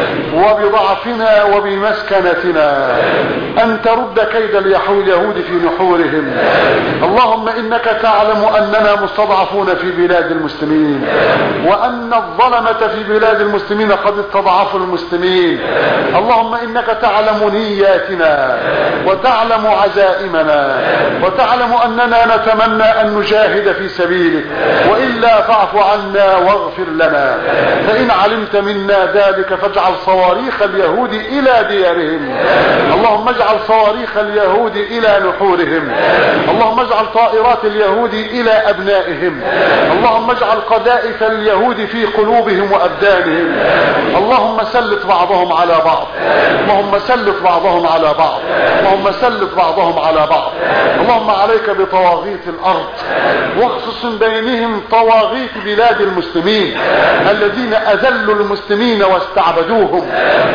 وبضعفنا وبمسكنتنا ان ترد كيد اليهود في نحورهم اللهم انك تعلم اننا مستضعفون في بلاد المسلمين وان الظلمة في بلاد المسلمين قد استضعفوا المسلمين اللهم انك تعلم نياتنا وتعلم عزائمنا وتعلم اننا نتمنى ان نجاهد في سبيلك والا فاعف عنا واغفر لنا فان علمت منا ذلك فاجعل صواريخ اليهود الى ديارهم اللهم اجعل صواريخ اليهود الى نحورهم اللهم اجعل طائرات اليهود الى ابنائهم اللهم اجعل قذائف اليهود في قلوبهم وأبدانهم اللهم سلط بعضهم على بعض اللهم سلط بعضهم على بعض اللهم سلط بعضهم على بعض اللهم عليك بطواغيت الأرض واخصص بينهم طواغيت بلاد المسلمين الذين أذلوا المسلمين واستعبدوهم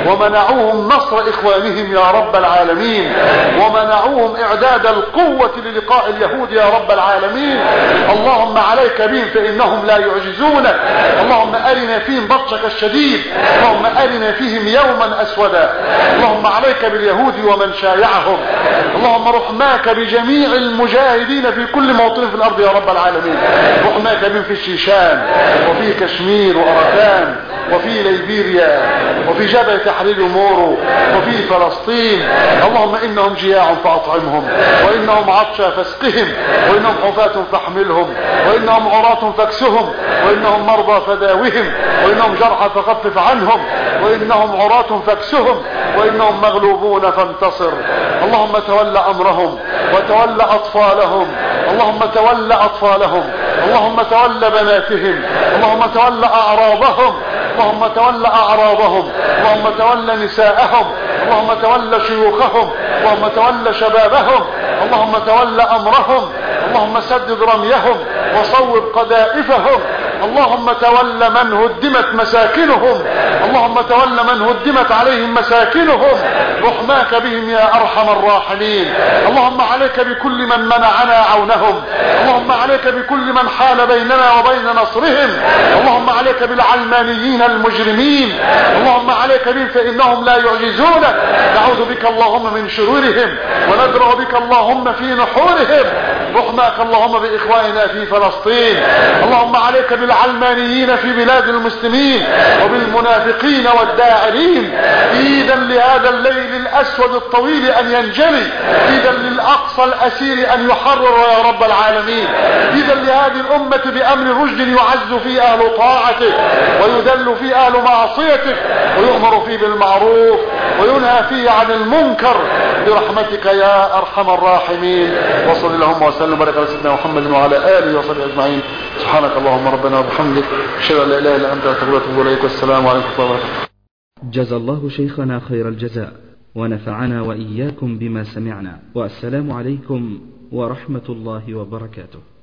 ومنعوهم نصر إخوانهم يا رب العالمين ومنعوهم إعداد القوة للقاء اليهود يا رب العالمين اللهم عليك بهم فإنهم لا يعجزونك اللهم أرنا فيهم بطشك الشديد اللهم أرنا فيهم يوما أسودا اللهم عليك باليهود ومن شايعهم اللهم رحماك بجميع المجاهدين في كل موطن في الأرض يا رب العالمين رحماك بهم في الشيشان وفي كشمير وأركان وفي ليبيريا وفي جبهة تحرير مورو وفي فلسطين اللهم إنهم جياع فأطعمهم وإنهم عطشى فاسقهم وإنهم حفاة فاحملهم وإنهم عراة فاكسهم وإنهم مرضى فداوهم وإنهم جرحى فخفف عنهم وإنهم عراة فاكسهم وإنهم مغلوبون فانتصر اللهم تول أمرهم وتول أطفالهم اللهم تول أطفالهم اللهم تول بناتهم اللهم تول أعراضهم اللهم تول أعراضهم اللهم تول نساءهم اللهم تول شيوخهم اللهم تول شبابهم اللهم تول أمرهم اللهم سدد رميهم وصوب قذائفهم اللهم تول من هدمت مساكنهم اللهم تول من هدمت عليهم مساكنهم رحماك بهم يا أرحم الراحمين اللهم عليك بكل من منعنا عونهم اللهم عليك بكل من حال بيننا وبين نصرهم اللهم عليك بالعلمانيين المجرمين اللهم عليك بهم فإنهم لا يعجزونك نعوذ بك اللهم من شرورهم وندرع بك اللهم في نحورهم رحماك اللهم بإخواننا في فلسطين اللهم عليك بالعلمانيين في بلاد المسلمين وبالمنافقين والداعرين إيدا لهذا الليل الأسود الطويل أن ينجلي إيدا للأقصى الأسير أن يحرر يا رب العالمين إيدا لهذه الأمة بأمر رشد يعز فيه أهل طاعتك ويذل فيه أهل معصيتك ويؤمر فيه بالمعروف وينهى فيه عن المنكر برحمتك يا أرحم الراحمين وصل اللهم وسلم وبارك على سيدنا محمد وعلى آله وصحبه أجمعين سبحانك اللهم ربنا وبحمدك أشهد أن لا إله إلا أنت أستغفرك وأتوب إليك والسلام عليكم ورحمة الله وبركاته جزى الله شيخنا خير الجزاء ونفعنا وإياكم بما سمعنا والسلام عليكم ورحمة الله وبركاته